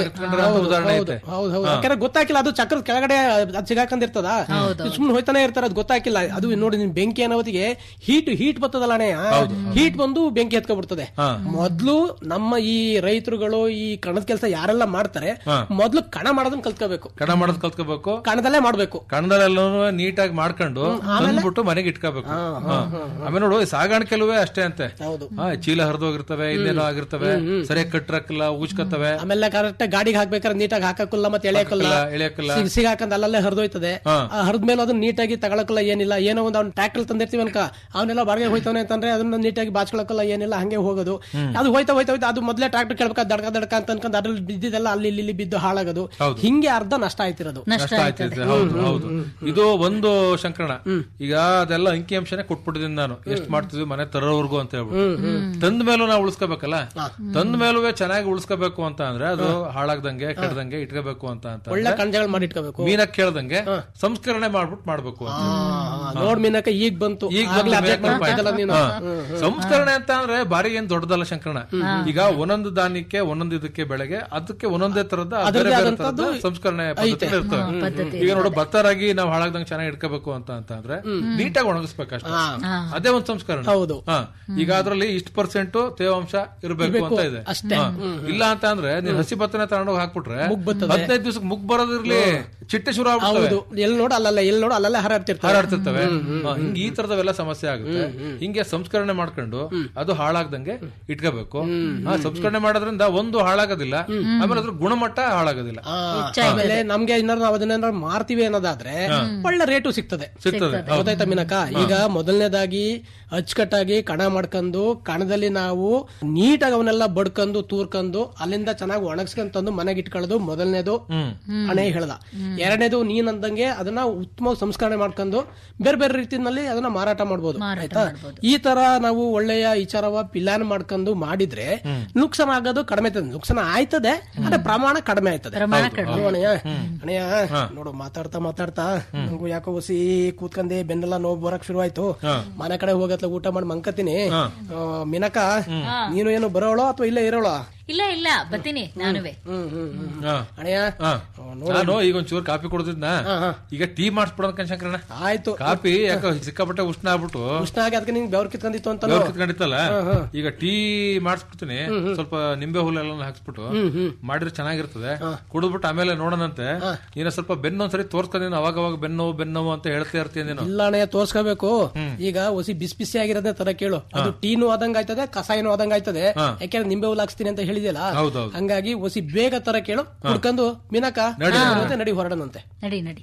ಉದಾಹರಣೆ ಐತೆ ಹೌದು ಹೌದು ಯಾಕಂದ್ರೆ ಗೊತ್ತಾಗಿಲ್ಲ ಅದು ಚಕ್ರದ ಕೆಳಗಡೆ ಅದ್ ಸಿಗಾಕಂದಿರ್ತದ ಸುಮ್ನೆ ಹೋಯ್ತಾನೆ ಇರ್ತಾರ ಅದು ಗೊತ್ತಾಗಿಲ್ಲ ಅದು ನೋಡಿ ನಿನ್ ಬೆಂಕಿ ಅನ್ನೋದಿಗೆ ಹೀಟ್ ಹೀಟ್ ಬರ್ತದಲ್ಲ ಅಣ್ಣಯ್ಯ ಹೀಟ್ ಬಂದು ಬೆಂಕಿ ಎತ್ಕೊಬಿಡ್ತದೆ ಮೊದ್ಲು ನಮ್ಮ ಈ ರೈತರುಗಳು ಈ ಕಣದ ಕೆಲಸ ಯಾರೆಲ್ಲ ಮಾಡ್ತಾರೆ ಮೊದ್ಲು ಕಣ ಮಾಡೋದನ್ನ ಕಲ್ತ್ಕೋಬೇಕು ಕಣ ಮಾಡೋದ್ ಕಲ್ತ್ಕೋಬೇಕು ಕಣದಲ್ಲೇ ಮಾಡ್ಬೇಕು ಕಣದಲ್ಲೆಲ್ಲನೂ ನೀಟಾಗಿ ಮಾಡ್ಕೊಂಡು ತಂದ್ಬಿಟ್ಟು ಮನೆಗೆ ಇಟ್ಕೋಬೇಕು ಹಾ. ಆಮೇಲೆ ನೋಡು ಈ ಸಾಗಾಣಿಕೆಲುವೆ ಅಷ್ಟೇ ಅಂತೆ ಹೌದು ಹಾ, ಚೀಲ ಹರಿದೋಗಿರ್ತವೆ ಇನ್ನೇನೋ ಆಗಿರ್ತವೆ ಸರಿಯಾಗಿ ಕಟ್ಟರಕ್ಕಿಲ್ಲ ಉಜ್ಕತ್ತವೆ ಆಮೇಲೆ ಕರೆಕ್ಟ್ ಗಾಡಿಗೆ ಹಾಕ್ಬೇಕಾದ್ರೆ ನೀಟಾಗಿ ಹಾಕಕ್ಕಿಲ್ಲ ಮತ್ತೆ ಎಳೆಯಕ್ಕಲ್ಲ ಎಳೆಯಕ್ಕಿಲ್ಲ ಸಿಗ್ ಸಿಗಾಕಂದ್ ಅಲ್ಲಲ್ಲೇ ಹರಿದೋಯ್ತದೆ ಹರಿದ್ಮೇಲೆ ಅದನ್ನ ನೀಟಾಗಿ ತಗೊಳಕಲ್ಲ ಏನಿಲ್ಲ ಏನೋ ಒಂದು ಅವ್ನ ಟ್ರ್ಯಾಕ್ಟರ್ ತಂದಿರ್ತೀವಿ ಅನ್ಕ ಅವನೆಲ್ಲ ಬಾಡಿಗೆ ಹೋಯ್ತಾನೆ ಅಂತಂದ್ರೆ ಅದನ್ನ ನೀಟಾಗಿ ಬಾಚ್ಕೊಳಕಲ್ಲ ಏನಿಲ್ಲ ಹಂಗೆ ಹೋಗೋದು ಅದು ಹೋಯ್ತಾ ಹೋಯ್ತಾ ಹೋಯ್ತಾ ಅದು ಮೊದ್ಲೇ ಟ್ರ್ಯಾಕ್ಟರ್ ಕೇಳ್ಬೇಕಾ ದಡ್ಕ ದಡ್ಕ ಅಂತ ಅನ್ಕೊಂಡ್ ಅದ್ರಲ್ಲಿ ಬಿದ್ದಿದ್ದೆಲ್ಲ ಅಲ್ಲಿ ಇಲ್ಲಿ ಇಲ್ಲಿ ಬಿದ್ದು ಹಾಳಾಗೋದು ಹಿಂಗೆ ಅರ್ಧ ನಷ್ಟ ಆಯ್ತಿರೋದು ನಷ್ಟ ಕಷ್ಟ ಆಯ್ತೈತೆ ಹೌದು ಹೌದು ಇದು ಒಂದು ಶಂಕರಣ ಈಗ ಅದೆಲ್ಲ ಅಂಕಿ ಅಂಶನೇ ಕೊಟ್ಬಿಟ್ಟಿದ್ದೀನಿ ನಾನು ಎಷ್ಟ್ ಮಾಡ್ತಿದ್ವಿ ಮನೆ ತರೋವರ್ಗು ಅಂತ ಹೇಳ್ಬಿಟ್ಟು ತಂದ ಮೇಲೂ ನಾವು ಉಳಿಸ್ಕೋಬೇಕಲ್ಲ ತಂದ ಮೇಲೂ ಚೆನ್ನಾಗಿ ಉಳಿಸ್ಕೋಬೇಕು ಅಂತ ಅಂದ್ರೆ ಅದು ಹಾಳಾಗ್ದಂಗೆ ಕೆಡ್ದಂಗೆ ಇಟ್ಕೋಬೇಕು ಅಂತ ಅಂತ ಒಳ್ಳೆ ಕಣಜಗಳು ಮಾಡಿ ಇಟ್ಕೋಬೇಕು ಮೀನಕ್ ಕೇಳ್ದಂಗೆ ಸಂಸ್ಕರಣೆ ಮಾಡ್ಬಿಟ್ಟು ಮಾಡ್ಬೇಕು ಅಂತ ನೋಡ್ ಮೀನಕ ಈಗ ಬಂತು ಈಗ ಆಗ್ಲೇ ಬಂದು ಅದ್ಯಾಕ್ ಮಾಡ್ತಾ ಇದ್ದಲ್ಲ ನೀನು ಹಾ. ಸಂಸ್ಕರಣೆ ಅಂತ ಅಂದ್ರೆ ಬಾರಿ ಏನ್ ದೊಡ್ಡದಲ್ಲ ಶಂಕರಣ ಈಗ ಒಂದೊಂದು ಧಾನ್ಯಕ್ಕೆ ಒಂದೊಂದು ಇದಕ್ಕೆ ಬೆಳೆಗೆ ಅದಕ್ಕೆ ಒಂದೊಂದೇ ತರದ ಬೇರೆ ಬೇರೆ ತರದ ಸಂಸ್ಕರಣೆ ಪದ್ಧತಿಗಳು ಇರ್ತವೆ ಈಗ ನೋಡು ಭತ್ತ ರಾಗಿ ನಾವು ಹಾಳಾಗ್ದಂಗೆ ಚೆನ್ನಾಗಿ ಇಟ್ಕೋಬೇಕು ಅಂತ ಅಂತ ಅಂದ್ರೆ ನೀಟಾಗಿ ಒಣಗಿಸ್ಬೇಕಷ್ಟೇ ಅದೇ ಒಂದು ಸಂಸ್ಕರಣೆ ಹೌದು ಹಾ ಈಗ ಅದ್ರಲ್ಲಿ ಇಷ್ಟು ಪರ್ಸೆಂಟ್ ತೇವಾಂಶ ಇರಬೇಕು ಅಂತ ಇದೆ ಅಷ್ಟೇ. ಹಾ. ಇಲ್ಲ ಅಂತ ಅಂದ್ರೆ ನೀನ್ ಹಸಿ ಭತ್ತನ ತಗೊಂಡೋಗಿ ಹಾಕ್ಬಿಟ್ರೆ ಹದಿನೈದು ದಿವಸಕ್ಕೆ ಮುಗ್ ಬರೋದಿರ್ಲಿ ಚಿಟ್ಟೆ ಶುರು ಆಗ್ಬಿಡ್ತವೆ ಹೌದು ಎಲ್ಲಿ ನೋಡು ಅಲ್ಲಲ್ಲ ಎಲ್ಲಿ ನೋಡು ಅಲ್ಲಲ್ಲೇ ಹರಾಡ್ತಿರ್ತಾರೆ ಹಾರಾಡ್ತಿರ್ತವೆ ಹಾ, ಹಿಂಗ್ ಈ ತರದವೆಲ್ಲ ಸಮಸ್ಯೆ ಆಗುತ್ತೆ ಹಿಂಗೆ ಸಂಸ್ಕರಣೆ ಮಾಡ್ಕೊಂಡು ಅದು ಹಾಳಾಗ್ದಂಗೆ ಇಟ್ಕೋಬೇಕು ಹಾ, ಸಂಸ್ಕರಣೆ ಮಾಡೋದ್ರಿಂದ ಒಂದು ಹಾಳಾಗೋದಿಲ್ಲ ಆಮೇಲೆ ಅದ್ರ ಗುಣಮಟ್ಟ ಹಾಳಾಗೋದಿಲ್ಲ ಆ, ಆಮೇಲೆ ನಮ್ಗೆ ಏನಾದ್ರು ನಾವು ಅದನ್ನೇನಾದ್ರು ಮಾರ್ತೀವಿ ಅನ್ನೋದಾದ್ರೆ ಒಳ್ಳೆ ರೇಟು ಸಿಗ್ತದೆ ಸಿಗ್ತದೆ ಗೊತ್ತಾಯ್ತಾ ಮೀನಕ ಈಗ ಮೊದಲನೇದಾಗಿ ಅಚ್ಚುಕಟ್ಟಾಗಿ ಕಣ ಮಾಡ್ಕೊಂಡು ಕಣದಲ್ಲಿ ನಾವು ನೀಟಾಗಿ ಅವನ್ನೆಲ್ಲ ಬಡ್ಕೊಂಡು ತೂರ್ಕೊಂಡು ಅಲ್ಲಿಂದ ಚೆನ್ನಾಗಿ ಒಣಗಿಸ್ಕೊಂಡ್ ತಂದು ಮನೆಗೆ ಇಟ್ಕೊಳ್ಳೋದು ಮೊದಲನೇದು ಹಣೆ ಹೇಳ್ದ ಎರಡನೇದು ನೀನ್ ಅಂದಂಗೆ ಅದನ್ನ ಉತ್ತಮ ಸಂಸ್ಕರಣೆ ಮಾಡ್ಕೊಂಡು ಬೇರೆ ಬೇರೆ ರೀತಿನಲ್ಲಿ ಅದನ್ನ ಮಾರಾಟ ಮಾಡ್ಬೋದು ಆಯ್ತಾ ಈ ತರ ನಾವು ಒಳ್ಳೆಯ ವಿಚಾರವ ಪ್ಲಾನ್ ಮಾಡ್ಕೊಂಡು ಮಾಡಿದ್ರೆ ನುಕ್ಸಾನ ಆಗೋದು ಕಡಿಮೆ ಆಯ್ತದೆ ನುಕ್ಸಾನ ಆಯ್ತದೆ ಆದ್ರೆ ಪ್ರಮಾಣ ಕಡಿಮೆ ಆಯ್ತದೆ ಹೌದು ಅಣ್ಣಯ್ಯ ಅಣ್ಣಯ್ಯ ನೋಡು ಮಾತಾಡ್ತಾ ಮಾತಾಡ್ತಾ ನಂಗೂ ಯಾಕೋ ಹೊಸಿ ಕೂತ್ಕಂದೆ ಬೆನ್ನೆಲ್ಲ ನೋವು ಬರಕ್ ಶುರು ಆಯ್ತು ಮನೆ ಕಡೆ ಹೋಗತ್ಲ ಊಟ ಮಾಡಿ ಮಂಕತೀನಿ ಆ, ಮಿನಕ ನೀನು ಏನು ಬರೋಳೋ ಅಥವಾ ಇಲ್ಲೇ ಇರೋಳೋ ಇಲ್ಲ ಇಲ್ಲ ಬತ್ತೀನಿ ನಾನುವೆ ಹ್ಮ್ ಹ್ಮ್ ಹ್ಮ್ ಹಾ. ಅಣ್ಣಯ್ಯ ಹಾ. ನಾನು ಈಗ ಒಂಚೂರು ಕಾಪಿ ಕೊಡ್ತಿದ್ನ ಈಗ ಟೀ ಮಾಡಿಸ್ಬಿಡೋದ್ ಕಣ್ಶಂಕರಣ್ಣ ಆಯ್ತು ಕಾಪಿ ಯಾಕೋ ಸಿಕ್ಕಾಪಟ್ಟೆ ಉಷ್ಣ ಆಗ್ಬಿಟ್ಟು ಉಷ್ಣ ಆಗಿ ಅದಕ್ಕೆ ನಿಂಗೆ ಬೆವ್ರು ಕಿತ್ಕೊಂಡಿತ್ತು ಅಂತ ಬೆವ್ರು ಕಿತ್ಕೊಂಡಿತ್ತಲ್ಲ ಈಗ ಟೀ ಮಾಡಿಸ್ಬಿಡ್ತೀನಿ ಸ್ವಲ್ಪ ನಿಂಬೆ ಹುಲ್ಲೆಲ್ಲ ಹಾಕ್ಸ್ಬಿಟ್ಟು ಮಾಡಿದ್ರೆ ಚೆನ್ನಾಗಿರ್ತದೆ ಕುಡಿದ್ಬಿಟ್ಟು ಆಮೇಲೆ ನೋಡೋಣಂತೆ ನೀನು ಸ್ವಲ್ಪ ಬೆನ್ನು ಒಂದ್ಸರಿ ತೋರ್ಸ್ಕೊಂಡೀನಿ ಅವಾಗ ಅವಾಗ ಬೆನ್ನು ಬೆನ್ನು ಅಂತ ಹೇಳ್ತಾ ಇರ್ತೀನಿ ನೀನು ಇಲ್ಲ ಅಣ್ಣಯ್ಯ ತೋರ್ಸ್ಕೋಬೇಕು ಈಗ ಒಸಿ ಬಿಸಿ ಬಿಸಿ ಆಗಿರೋದೇ ತರ ಕೇಳು ಅದು ಟೀನು ಆದಂಗ ಆಯ್ತದೆ ಕಸಾಯನು ಆದಂಗ ಆಯ್ತದೆ ಯಾಕೆಂದ್ರೆ ನಿಂಬೆ ಹುಲ್ ಹಾಕ್ಸ್ತೀನಿ ಅಂತ ಹೇಳಿದ್ಯಲ್ಲ ಹೌದೌದು. ಹಂಗಾಗಿ ಒಸಿ ಬೇಗ ತರ ಕೇಳು ಕುಡ್ಕೊಂಡು ಮೀನಕ ಮತ್ತೆ ನಡಿ ಹೊರಡನಂತೆ ನಡಿ ನಡಿ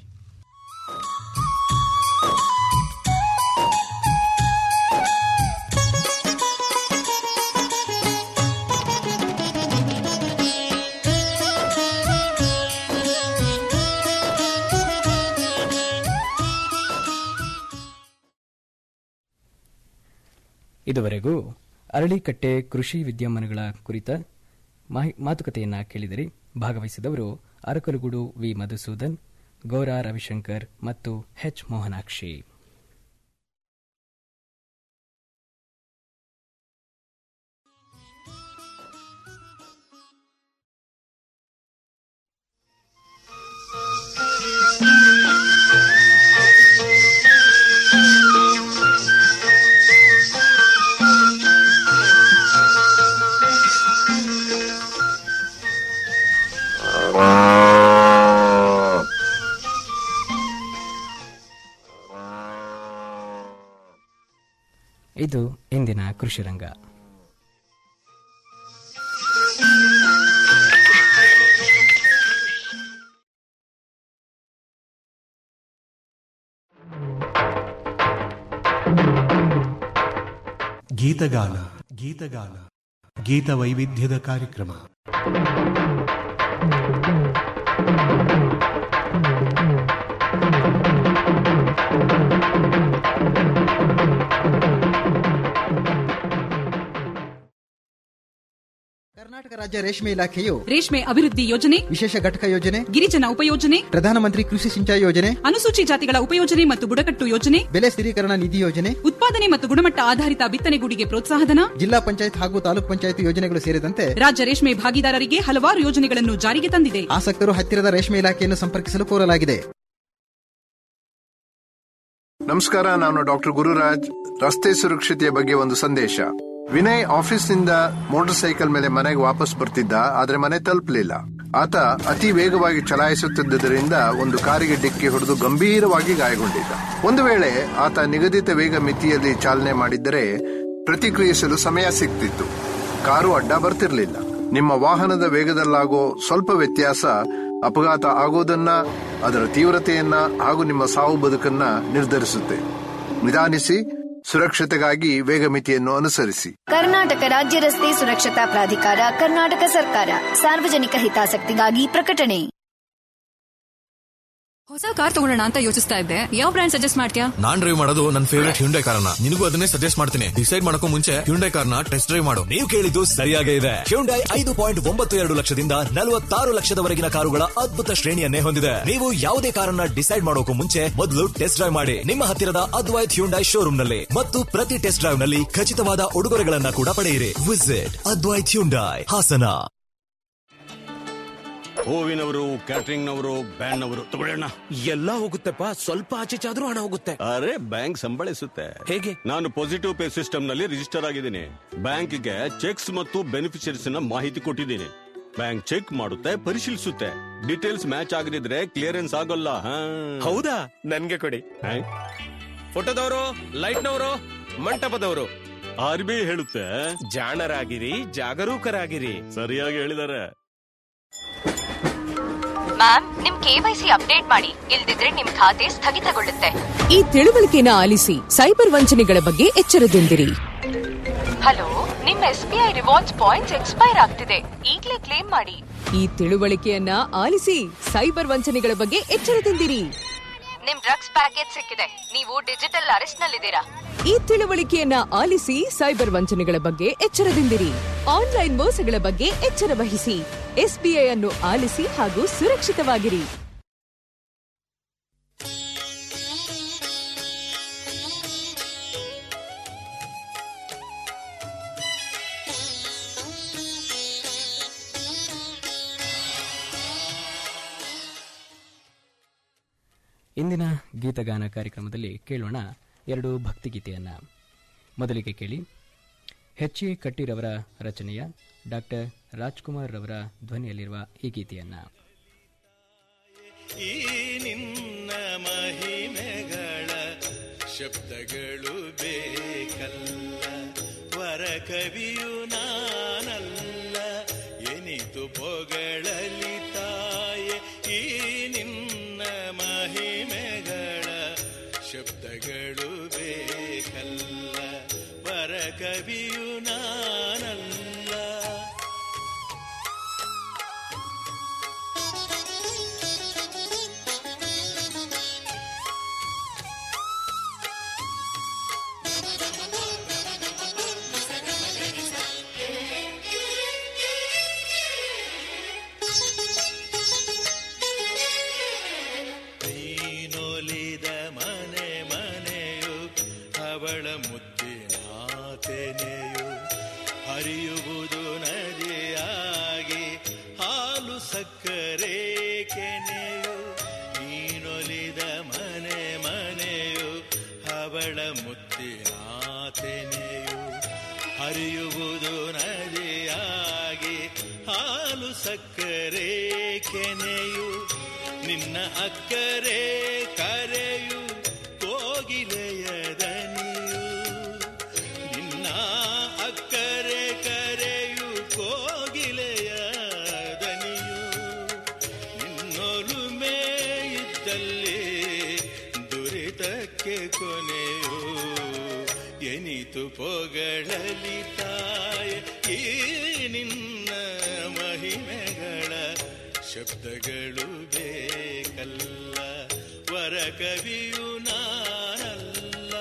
ಇದುವರೆಗೂ ಅರಳಿಕಟ್ಟೆ ಕೃಷಿ ವಿದ್ಯಮಾನಗಳ ಕುರಿತ ಮಾಹಿ- ಮಾತುಕತೆಯನ್ನ ಕೇಳಿದಿರಿ ಭಾಗವಹಿಸಿದವರು ಅರಕಲಗೂಡು ವಿ ಮಧುಸೂದನ್ ಗೌರ ರವಿಶಂಕರ್ ಮತ್ತು ಎಚ್ ಮೋಹನಾಕ್ಷಿ ಇದು ಇಂದಿನ ಕೃಷಿ ರಂಗ ಗೀತಗಾನ ಗೀತಗಾನ ಗೀತ ವೈವಿಧ್ಯದ ಕಾರ್ಯಕ್ರಮ ಕರ್ನಾಟಕ ರಾಜ್ಯ ರೇಷ್ಮೆ ಇಲಾಖೆಯು ರೇಷ್ಮೆ ಅಭಿವೃದ್ಧಿ ಯೋಜನೆ ವಿಶೇಷ ಘಟಕ ಯೋಜನೆ ಗಿರಿಜನ ಉಪಯೋಜನೆ ಪ್ರಧಾನಮಂತ್ರಿ ಕೃಷಿ ಸಿಂಚಾಯಿ ಯೋಜನೆ ಅನುಸೂಚಿ ಜಾತಿಗಳ ಉಪಯೋಜನೆ ಮತ್ತು ಬುಡಕಟ್ಟು ಯೋಜನೆ ಬೆಲೆ ಸ್ಥಿರೀಕರಣ ನಿಧಿ ಯೋಜನೆ ಉತ್ಪಾದನೆ ಮತ್ತು ಗುಣಮಟ್ಟ ಆಧಾರಿತ ಬಿತ್ತನೆಗೂಡಿಗೆ ಪ್ರೋತ್ಸಾಹಧನ ಜಿಲ್ಲಾ ಪಂಚಾಯತ್ ಹಾಗೂ ತಾಲೂಕ್ ಪಂಚಾಯತ್ ಯೋಜನೆಗಳು ಸೇರಿದಂತೆ ರಾಜ್ಯ ರೇಷ್ಮೆ ಭಾಗಿದಾರರಿಗೆ ಹಲವಾರು ಯೋಜನೆಗಳನ್ನು ಜಾರಿಗೆ ತಂದಿದೆ ಆಸಕ್ತರು ಹತ್ತಿರದ ರೇಷ್ಮೆ ಇಲಾಖೆಯನ್ನು ಸಂಪರ್ಕಿಸಲು ಕೋರಲಾಗಿದೆ ನಮಸ್ಕಾರ ನಾನು ಡಾಕ್ಟರ್ ಗುರುರಾಜ್ ರಸ್ತೆ ಸುರಕ್ಷತೆಯ ಬಗ್ಗೆ ಒಂದು ಸಂದೇಶ ವಿನಯ್ ಆಫೀಸ್ನಿಂದ ಮೋಟಾರ್ ಸೈಕಲ್ ಮೇಲೆ ಮನೆಗೆ ವಾಪಸ್ ಬರ್ತಿದ್ದ ಆದ್ರೆ ಮನೆ ತಲುಪಲಿಲ್ಲ ಆತ ಅತಿ ವೇಗವಾಗಿ ಚಲಾಯಿಸುತ್ತಿದ್ದರಿಂದ ಒಂದು ಕಾರಿಗೆ ಡಿಕ್ಕಿ ಹೊಡೆದು ಗಂಭೀರವಾಗಿ ಗಾಯಗೊಂಡಿದ್ದ ಒಂದು ವೇಳೆ ಆತ ನಿಗದಿತ ವೇಗ ಮಿತಿಯಲ್ಲಿ ಚಾಲನೆ ಮಾಡಿದ್ದರೆ ಪ್ರತಿಕ್ರಿಯಿಸಲು ಸಮಯ ಸಿಗ್ತಿತ್ತು ಕಾರು ಅಡ್ಡ ಬರ್ತಿರ್ಲಿಲ್ಲ ನಿಮ್ಮ ವಾಹನದ ವೇಗದಲ್ಲಾಗೋ ಸ್ವಲ್ಪ ವ್ಯತ್ಯಾಸ ಅಪಘಾತ ಆಗೋದನ್ನ ಅದರ ತೀವ್ರತೆಯನ್ನ ಹಾಗೂ ನಿಮ್ಮ ಸಾವು ಬದುಕನ್ನ ನಿರ್ಧರಿಸುತ್ತೆ ನಿಧಾನಿಸಿ ಸುರಕ್ಷತೆಗಾಗಿ ವೇಗ ಮಿತಿಯನ್ನು ಅನುಸರಿಸಿ ಕರ್ನಾಟಕ ರಾಜ್ಯ ರಸ್ತೆ ಸುರಕ್ಷತಾ ಪ್ರಾಧಿಕಾರ ಕರ್ನಾಟಕ ಸರ್ಕಾರ ಸಾರ್ವಜನಿಕ ಹಿತಾಸಕ್ತಿಗಾಗಿ ಪ್ರಕಟಣೆ ಹೊಸ ಕಾರ್ ತಗೊಳ್ಳೋಣ ಅಂತ ಯೋಚಿಸ್ತಾ ಇದ್ದೆ ಯಾವ ಬ್ರ್ಯಾಂಡ್ ಸಜೆಸ್ಟ್ ಮಾಡ್ತೀಯಾ ನಾನ್ ಡ್ರೈವ್ ಮಾಡೋದು ನನ್ನ ಫೇವರೇಟ್ ಹ್ಯುಂಡೈ ಕಾರ್ನ ನಿನಗೂ ಅದನ್ನೇ ಸಜೆಸ್ಟ್ ಮಾಡ್ತೀನಿ ಡಿಸೈಡ್ ಮಾಡಕ್ಕೂ ಮುಂಚೆ ಹ್ಯುಂಡೈ ಕಾರ್ನ ಟೆಸ್ಟ್ ಡ್ರೈವ್ ಮಾಡು ನೀವು ಕೇಳಿದ್ದು ಸರಿಯಾಗೇ ಇದೆ ಹ್ಯುಂಡೈ ಐದು ಪಾಯಿಂಟ್ ಒಂಬತ್ತು ಎರಡು ಲಕ್ಷದಿಂದ ನಲವತ್ತಾರು ಲಕ್ಷದವರೆಗಿನ ಕಾರುಗಳ ಅದ್ಭುತ ಶ್ರೇಣಿಯನ್ನೇ ಹೊಂದಿದೆ ನೀವು ಯಾವುದೇ ಕಾರನ್ನ ಡಿಸೈಡ್ ಮಾಡೋಕು ಮುಂಚೆ ಮೊದಲು ಟೆಸ್ಟ್ ಡ್ರೈವ್ ಮಾಡಿ ನಿಮ್ಮ ಹತ್ತಿರದ ಅದ್ವೈತ್ ಹ್ಯುಂಡೈ ಶೋರೂಮ್ ನಲ್ಲಿ ಮತ್ತು ಪ್ರತಿ ಟೆಸ್ಟ್ ಡ್ರೈವ್ ನಲ್ಲಿ ಖಚಿತವಾದ ಉಡುಗೊರೆಗಳನ್ನ ಕೂಡ ಪಡೆಯಿರಿ ವಿಸಿಟ್ ಅದ್ವೈತ್ ಹ್ಯುಂಡೈ ಹಾಸನ ಹೂವಿನವರು ಕ್ಯಾಟರಿಂಗ್ ನವರು ಬ್ಯಾಂಡ್ ನವರು ತಗೊಳ್ಳೋಣ ಎಲ್ಲ ಹೋಗುತ್ತೆಪ್ಪ ಸ್ವಲ್ಪ ಆಚೆ ಚಾದ್ರೂ ಹಣ ಹೋಗುತ್ತೆ ಅರೆ ಬ್ಯಾಂಕ್ ಸಂಬಳಿಸುತ್ತೆ ಹೇಗೆ ನಾನು ಪಾಸಿಟಿವ್ ಪೇ ಸಿಸ್ಟಮ್ ನಲ್ಲಿ ರಿಜಿಸ್ಟರ್ ಆಗಿದ್ದೀನಿ ಬ್ಯಾಂಕ್ಗೆ ಚೆಕ್ಸ್ ಮತ್ತು ಬೆನಿಫಿಷರೀಸ್ ನ ಮಾಹಿತಿ ಕೊಟ್ಟಿದ್ದೀನಿ ಬ್ಯಾಂಕ್ ಚೆಕ್ ಮಾಡುತ್ತೆ ಪರಿಶೀಲಿಸುತ್ತೆ ಡೀಟೇಲ್ಸ್ ಮ್ಯಾಚ್ ಆಗದಿದ್ರೆ ಕ್ಲಿಯರೆನ್ಸ್ ಆಗೋಲ್ಲ ಹಾ. ಹೌದಾ ನನ್ಗೆ ಕೊಡಿ ಹಾ? ಫೋಟೋದವರು ಲೈಟ್ನವರು ಮಂಟಪದವರು ಆರ್ ಬಿ ಐ ಹೇಳುತ್ತೆ ಜಾಣರಾಗಿರಿ ಜಾಗರೂಕರಾಗಿರಿ ಸರಿಯಾಗಿ ಹೇಳಿದ್ದಾರೆ ಮ್ಯಾಮ್ ನಿಮ್ ಕೆವೈಸಿ ಅಪ್ಡೇಟ್ ಮಾಡಿ ಇಲ್ದಿದ್ರೆ ನಿಮ್ ಖಾತೆ ಸ್ಥಗಿತಗೊಳ್ಳುತ್ತೆ ಈ ತಿಳುವಳಿಕೆನ ಆಲಿಸಿ ಸೈಬರ್ ವಂಚನೆಗಳ ಬಗ್ಗೆ ಎಚ್ಚರದಿಂದಿರಿ ಹಲೋ ನಿಮ್ S B I rewards points expire ಆಗ್ತಿದೆ ಈಗ್ಲೇ ಕ್ಲೇಮ್ ಮಾಡಿ ಈ ತಿಳುವಳಿಕೆಯನ್ನ ಆಲಿಸಿ ಸೈಬರ್ ವಂಚನೆಗಳ ಬಗ್ಗೆ ಎಚ್ಚರದಿಂದಿರಿ ನಿಮ್ ಡ್ರಗ್ಸ್ ಪ್ಯಾಕೇಜ್ ಸಿಕ್ಕಿದೆ ನೀವು ಡಿಜಿಟಲ್ ಅರೆಸ್ಟ್ ನಲ್ಲಿದ್ದೀರಾ ಈ ತಿಳುವಳಿಕೆಯನ್ನ ಆಲಿಸಿ ಸೈಬರ್ ವಂಚನೆಗಳ ಬಗ್ಗೆ ಎಚ್ಚರದಿಂದಿರಿ ಆನ್ಲೈನ್ ಮೋಸಗಳ ಬಗ್ಗೆ ಎಚ್ಚರ ವಹಿಸಿ ಎಸ್ಬಿಐ ಅನ್ನು ಆಲಿಸಿ ಹಾಗೂ ಸುರಕ್ಷಿತವಾಗಿರಿ ಇಂದಿನ ಗೀತಗಾನ ಕಾರ್ಯಕ್ರಮದಲ್ಲಿ ಕೇಳೋಣ ಎರಡು ಭಕ್ತಿಗೀತೆಯನ್ನ ಮೊದಲಿಗೆ ಕೇಳಿ ಎಚ್ ಎ ಕಟ್ಟಿರವರ ರಚನೆಯ ಡಾಕ್ಟರ್ ರಾಜ್ಕುಮಾರ್ ರವರ ಧ್ವನಿಯಲ್ಲಿರುವ ಈ ಗೀತೆಯನ್ನ ಈ ನಿನ್ನ ಮಹಿಮೆಗಳ ಶಬ್ದಗಳು ಬೇಕಲ್ಲ ವರ ಕವಿಯು ನಾನಲ್ಲ ಎನಿತು ಪೊಗಳಲಿ ತಾಯೆ ಈ ನಿನ್ನ ಮಹಿಮೆಗಳ ಶಬ್ದಗಳು ಬೇಕಲ್ಲ ವರ ಕವಿಯು ನಾನಲ್ಲ ನೀನೊಲಿದ ಮನೆ ಮನೆಯು ಅವಳ ಮುತ್ತಿನ ತೆನೆಯು ಹರಿಯುವುದು ನದಿಯಾಗಿ ಹಾಲು ಸಕ್ಕರೆ ಕೆನೆಯು ನೀನೊಲಿದ ಮನೆ ಮನೆಯು ಅವಳ ಮುತ್ತಿನ ತೆನೆಯು ಹರಿಯುವುದು ನದಿಯಾಗಿ ಹಾಲು ಸಕ್ಕರೆ ಕೆನೆಯು ನಿನ್ನ ಅಕ್ಕರೆ ಕರೆಯು ಕೋಗಿಲೆಯ ದನಿಯು ನಿನ್ನ ಅಕ್ಕರೆ ಕರೆಯು ಕೋಗಿಲೆಯ ದನಿಯು ನಿನ್ನೊಲುಮೆ ಇದ್ದಲ್ಲಿ ದುರಿತಕ್ಕೆ ಕೊನೆಯು ಎನಿತು ಪೊಗಳಲಿ ತಾಯ ಈ ನಿನ್ನ ಮಹಿಮೆಗಳ ಶಬ್ದಗಳು ಬೇಕಲ್ಲ ವರ ಕವಿಯು ನಾನಲ್ಲ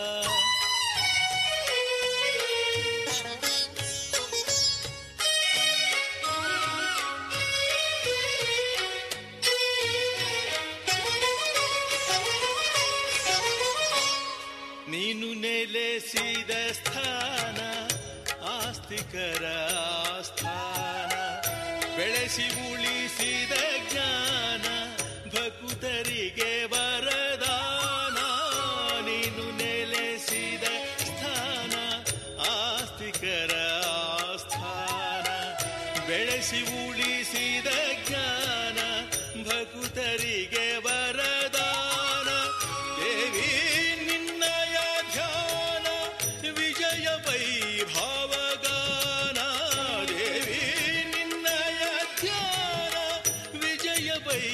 ನೀನು ನೆಲೆಸಿದ ಸ್ಥಾನ ಆಸ್ತಿಕರ ಸ್ಥಾನ ಬೆಳೆಸಿ ಉಳಿಸಿದ ಜ್ಞಾನ ಭಕುತರಿಗೆ ವರದಾನ ನೀನು ನೆಲೆಸಿದ ಸ್ಥಾನ ಆಸ್ತಿಕರ ಸ್ಥಾನ ಬೆಳೆಸಿ ಉಳಿಸಿದ ಜ್ಞಾನ ಭಕುತರಿಗೆ ವರದಾನ ದೇವಿ ನಿನ್ನಯ ಧ್ಯಾನ ವಿಜಯ ವೈಭವಗಾನ ದೇವಿ ನಿನ್ನಯ ಧ್ಯಾನ ವಿಜಯ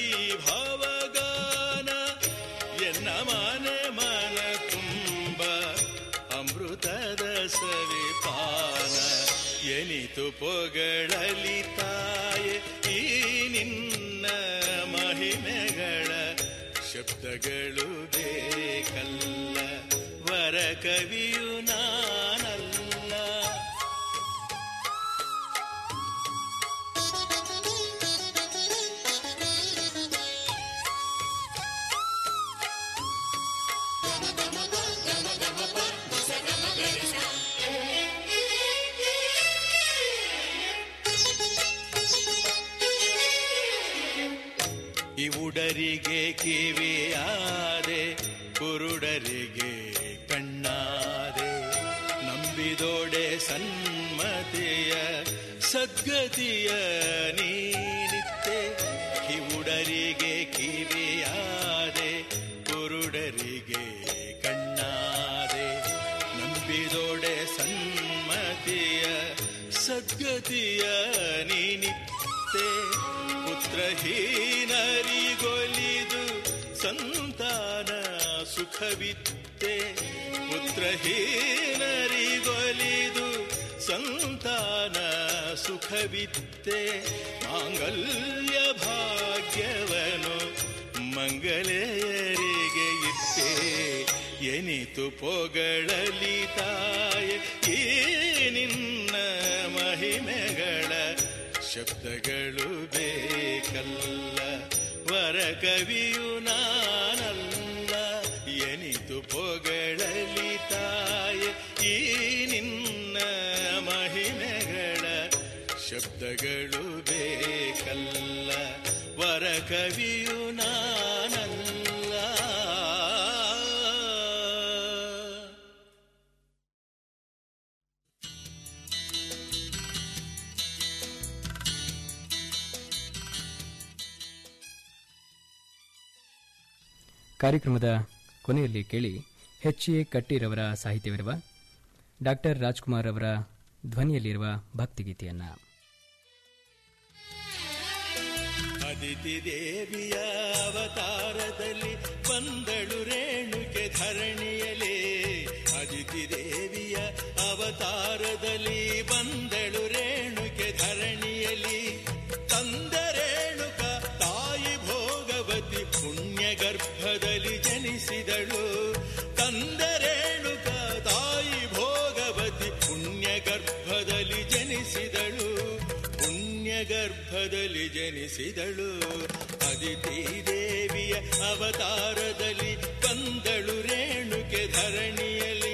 ವೈಭವಗಾನ ಎನ್ನ ಮನೆ ಮನ ತುಂಬ ಅಮೃತದ ಸವಿಪಾನ ಎನಿತು ಪೊಗಳಲಿ ತಾಯೆ ಈ ನಿನ್ನ ಮಹಿಮೆಗಳ ಶಬ್ದಗಳು ಬೇಕಲ್ಲ ವರ ಕವಿಯು ನಾನಲ್ಲ ಇವುಡರಿಗೆ ಕಿವಿಯಾದೆ ಕುರುಡರಿಗೆ ಕಣ್ಣಾದೆ ನಂಬಿದೋಡೆ ಸನ್ಮತಿಯ ಸದ್ಗತಿಯ ನೀನಿತ್ತೆ ಕಿವುಡರಿಗೆ ಕಿವಿಯಾದೆ ಕುರುಡರಿಗೆ ಕಣ್ಣಾದೆ ನಂಬಿದೋಡೆ ಸನ್ಮತಿಯ ಸದ್ಗತಿಯ ನೀನಿತ್ತೆ ಪುತ್ರಹೀನರಿಗೊಲಿದು ಸಂತಾನ ಸುಖವಿತ್ತೆ ಪುತ್ರಹೀನರಿಗೊಲಿದು ಸಂತಾನ ಸುಖವಿತ್ತೆ ಮಾಂಗಲ್ಯ ಭಾಗ್ಯವನು ಮಂಗಲೆಯರಿಗೆ ಇತ್ತೆ ಎನಿತು ಪೊಗಳಲಿ ತಾಯ ಈ ನಿನ್ನ ಮಹಿಮೆಗಳ ಶಬ್ದಗಳು ಬೇಕಲ್ಲ ವರ ಕವಿಯು ನಾನಲ್ಲ ಎನಿತು ಪೊಗಳಲಿ ತಾಯ ಈ ನಿನ್ನ ಮಹಿಮೆಗಳ ಶಬ್ದಗಳು ಬೇಕಲ್ಲ ವರ ಕವಿಯು ನಾನಲ್ಲ ಕಾರ್ಯಕ್ರಮದ ಕೊನೆಯಲ್ಲಿ ಕೇಳಿ ಎಚ್ ಎ ಕಟ್ಟಿರವರ ಸಾಹಿತ್ಯವಿರುವ ಡಾಕ್ಟರ್ ರಾಜ್ಕುಮಾರ್ ಅವರ ಧ್ವನಿಯಲ್ಲಿರುವ ಭಕ್ತಿಗೀತೆಯನ್ನ ಅದಿತಿ ದೇವಿಯ ಅವತಾರದಲ್ಲಿ ಬಂದಳು ರೇಣುಕೆ ಧರಣಿಯಲೇ ಅದಿತಿ ದೇವಿಯ ಅವತಾರದಲ್ಲಿ ಬಂದಳು ರೇಣುಕೆ ಧರಣಿಯಲಿ ತಂದ ರೇಣುಕ ತಾಯಿ ಭೋಗವತಿ ಪುಣ್ಯ ಗರ್ಭದಲ್ಲಿ ಜನಿಸಿದಳು ತಂದ ರೇಣುಕ ತಾಯಿ ಭೋಗವತಿ ಪುಣ್ಯ ಗರ್ಭದಲ್ಲಿ ಜನಿಸಿದಳು ಪುಣ್ಯ ಗರ್ಭದಲ್ಲಿ ಜನಿಸಿದಳು ಅದಿತಿ ದೇವಿಯ ಅವತಾರದಲ್ಲಿ ಬಂದಳು ರೇಣುಕೆ ಧರಣಿಯಲೇ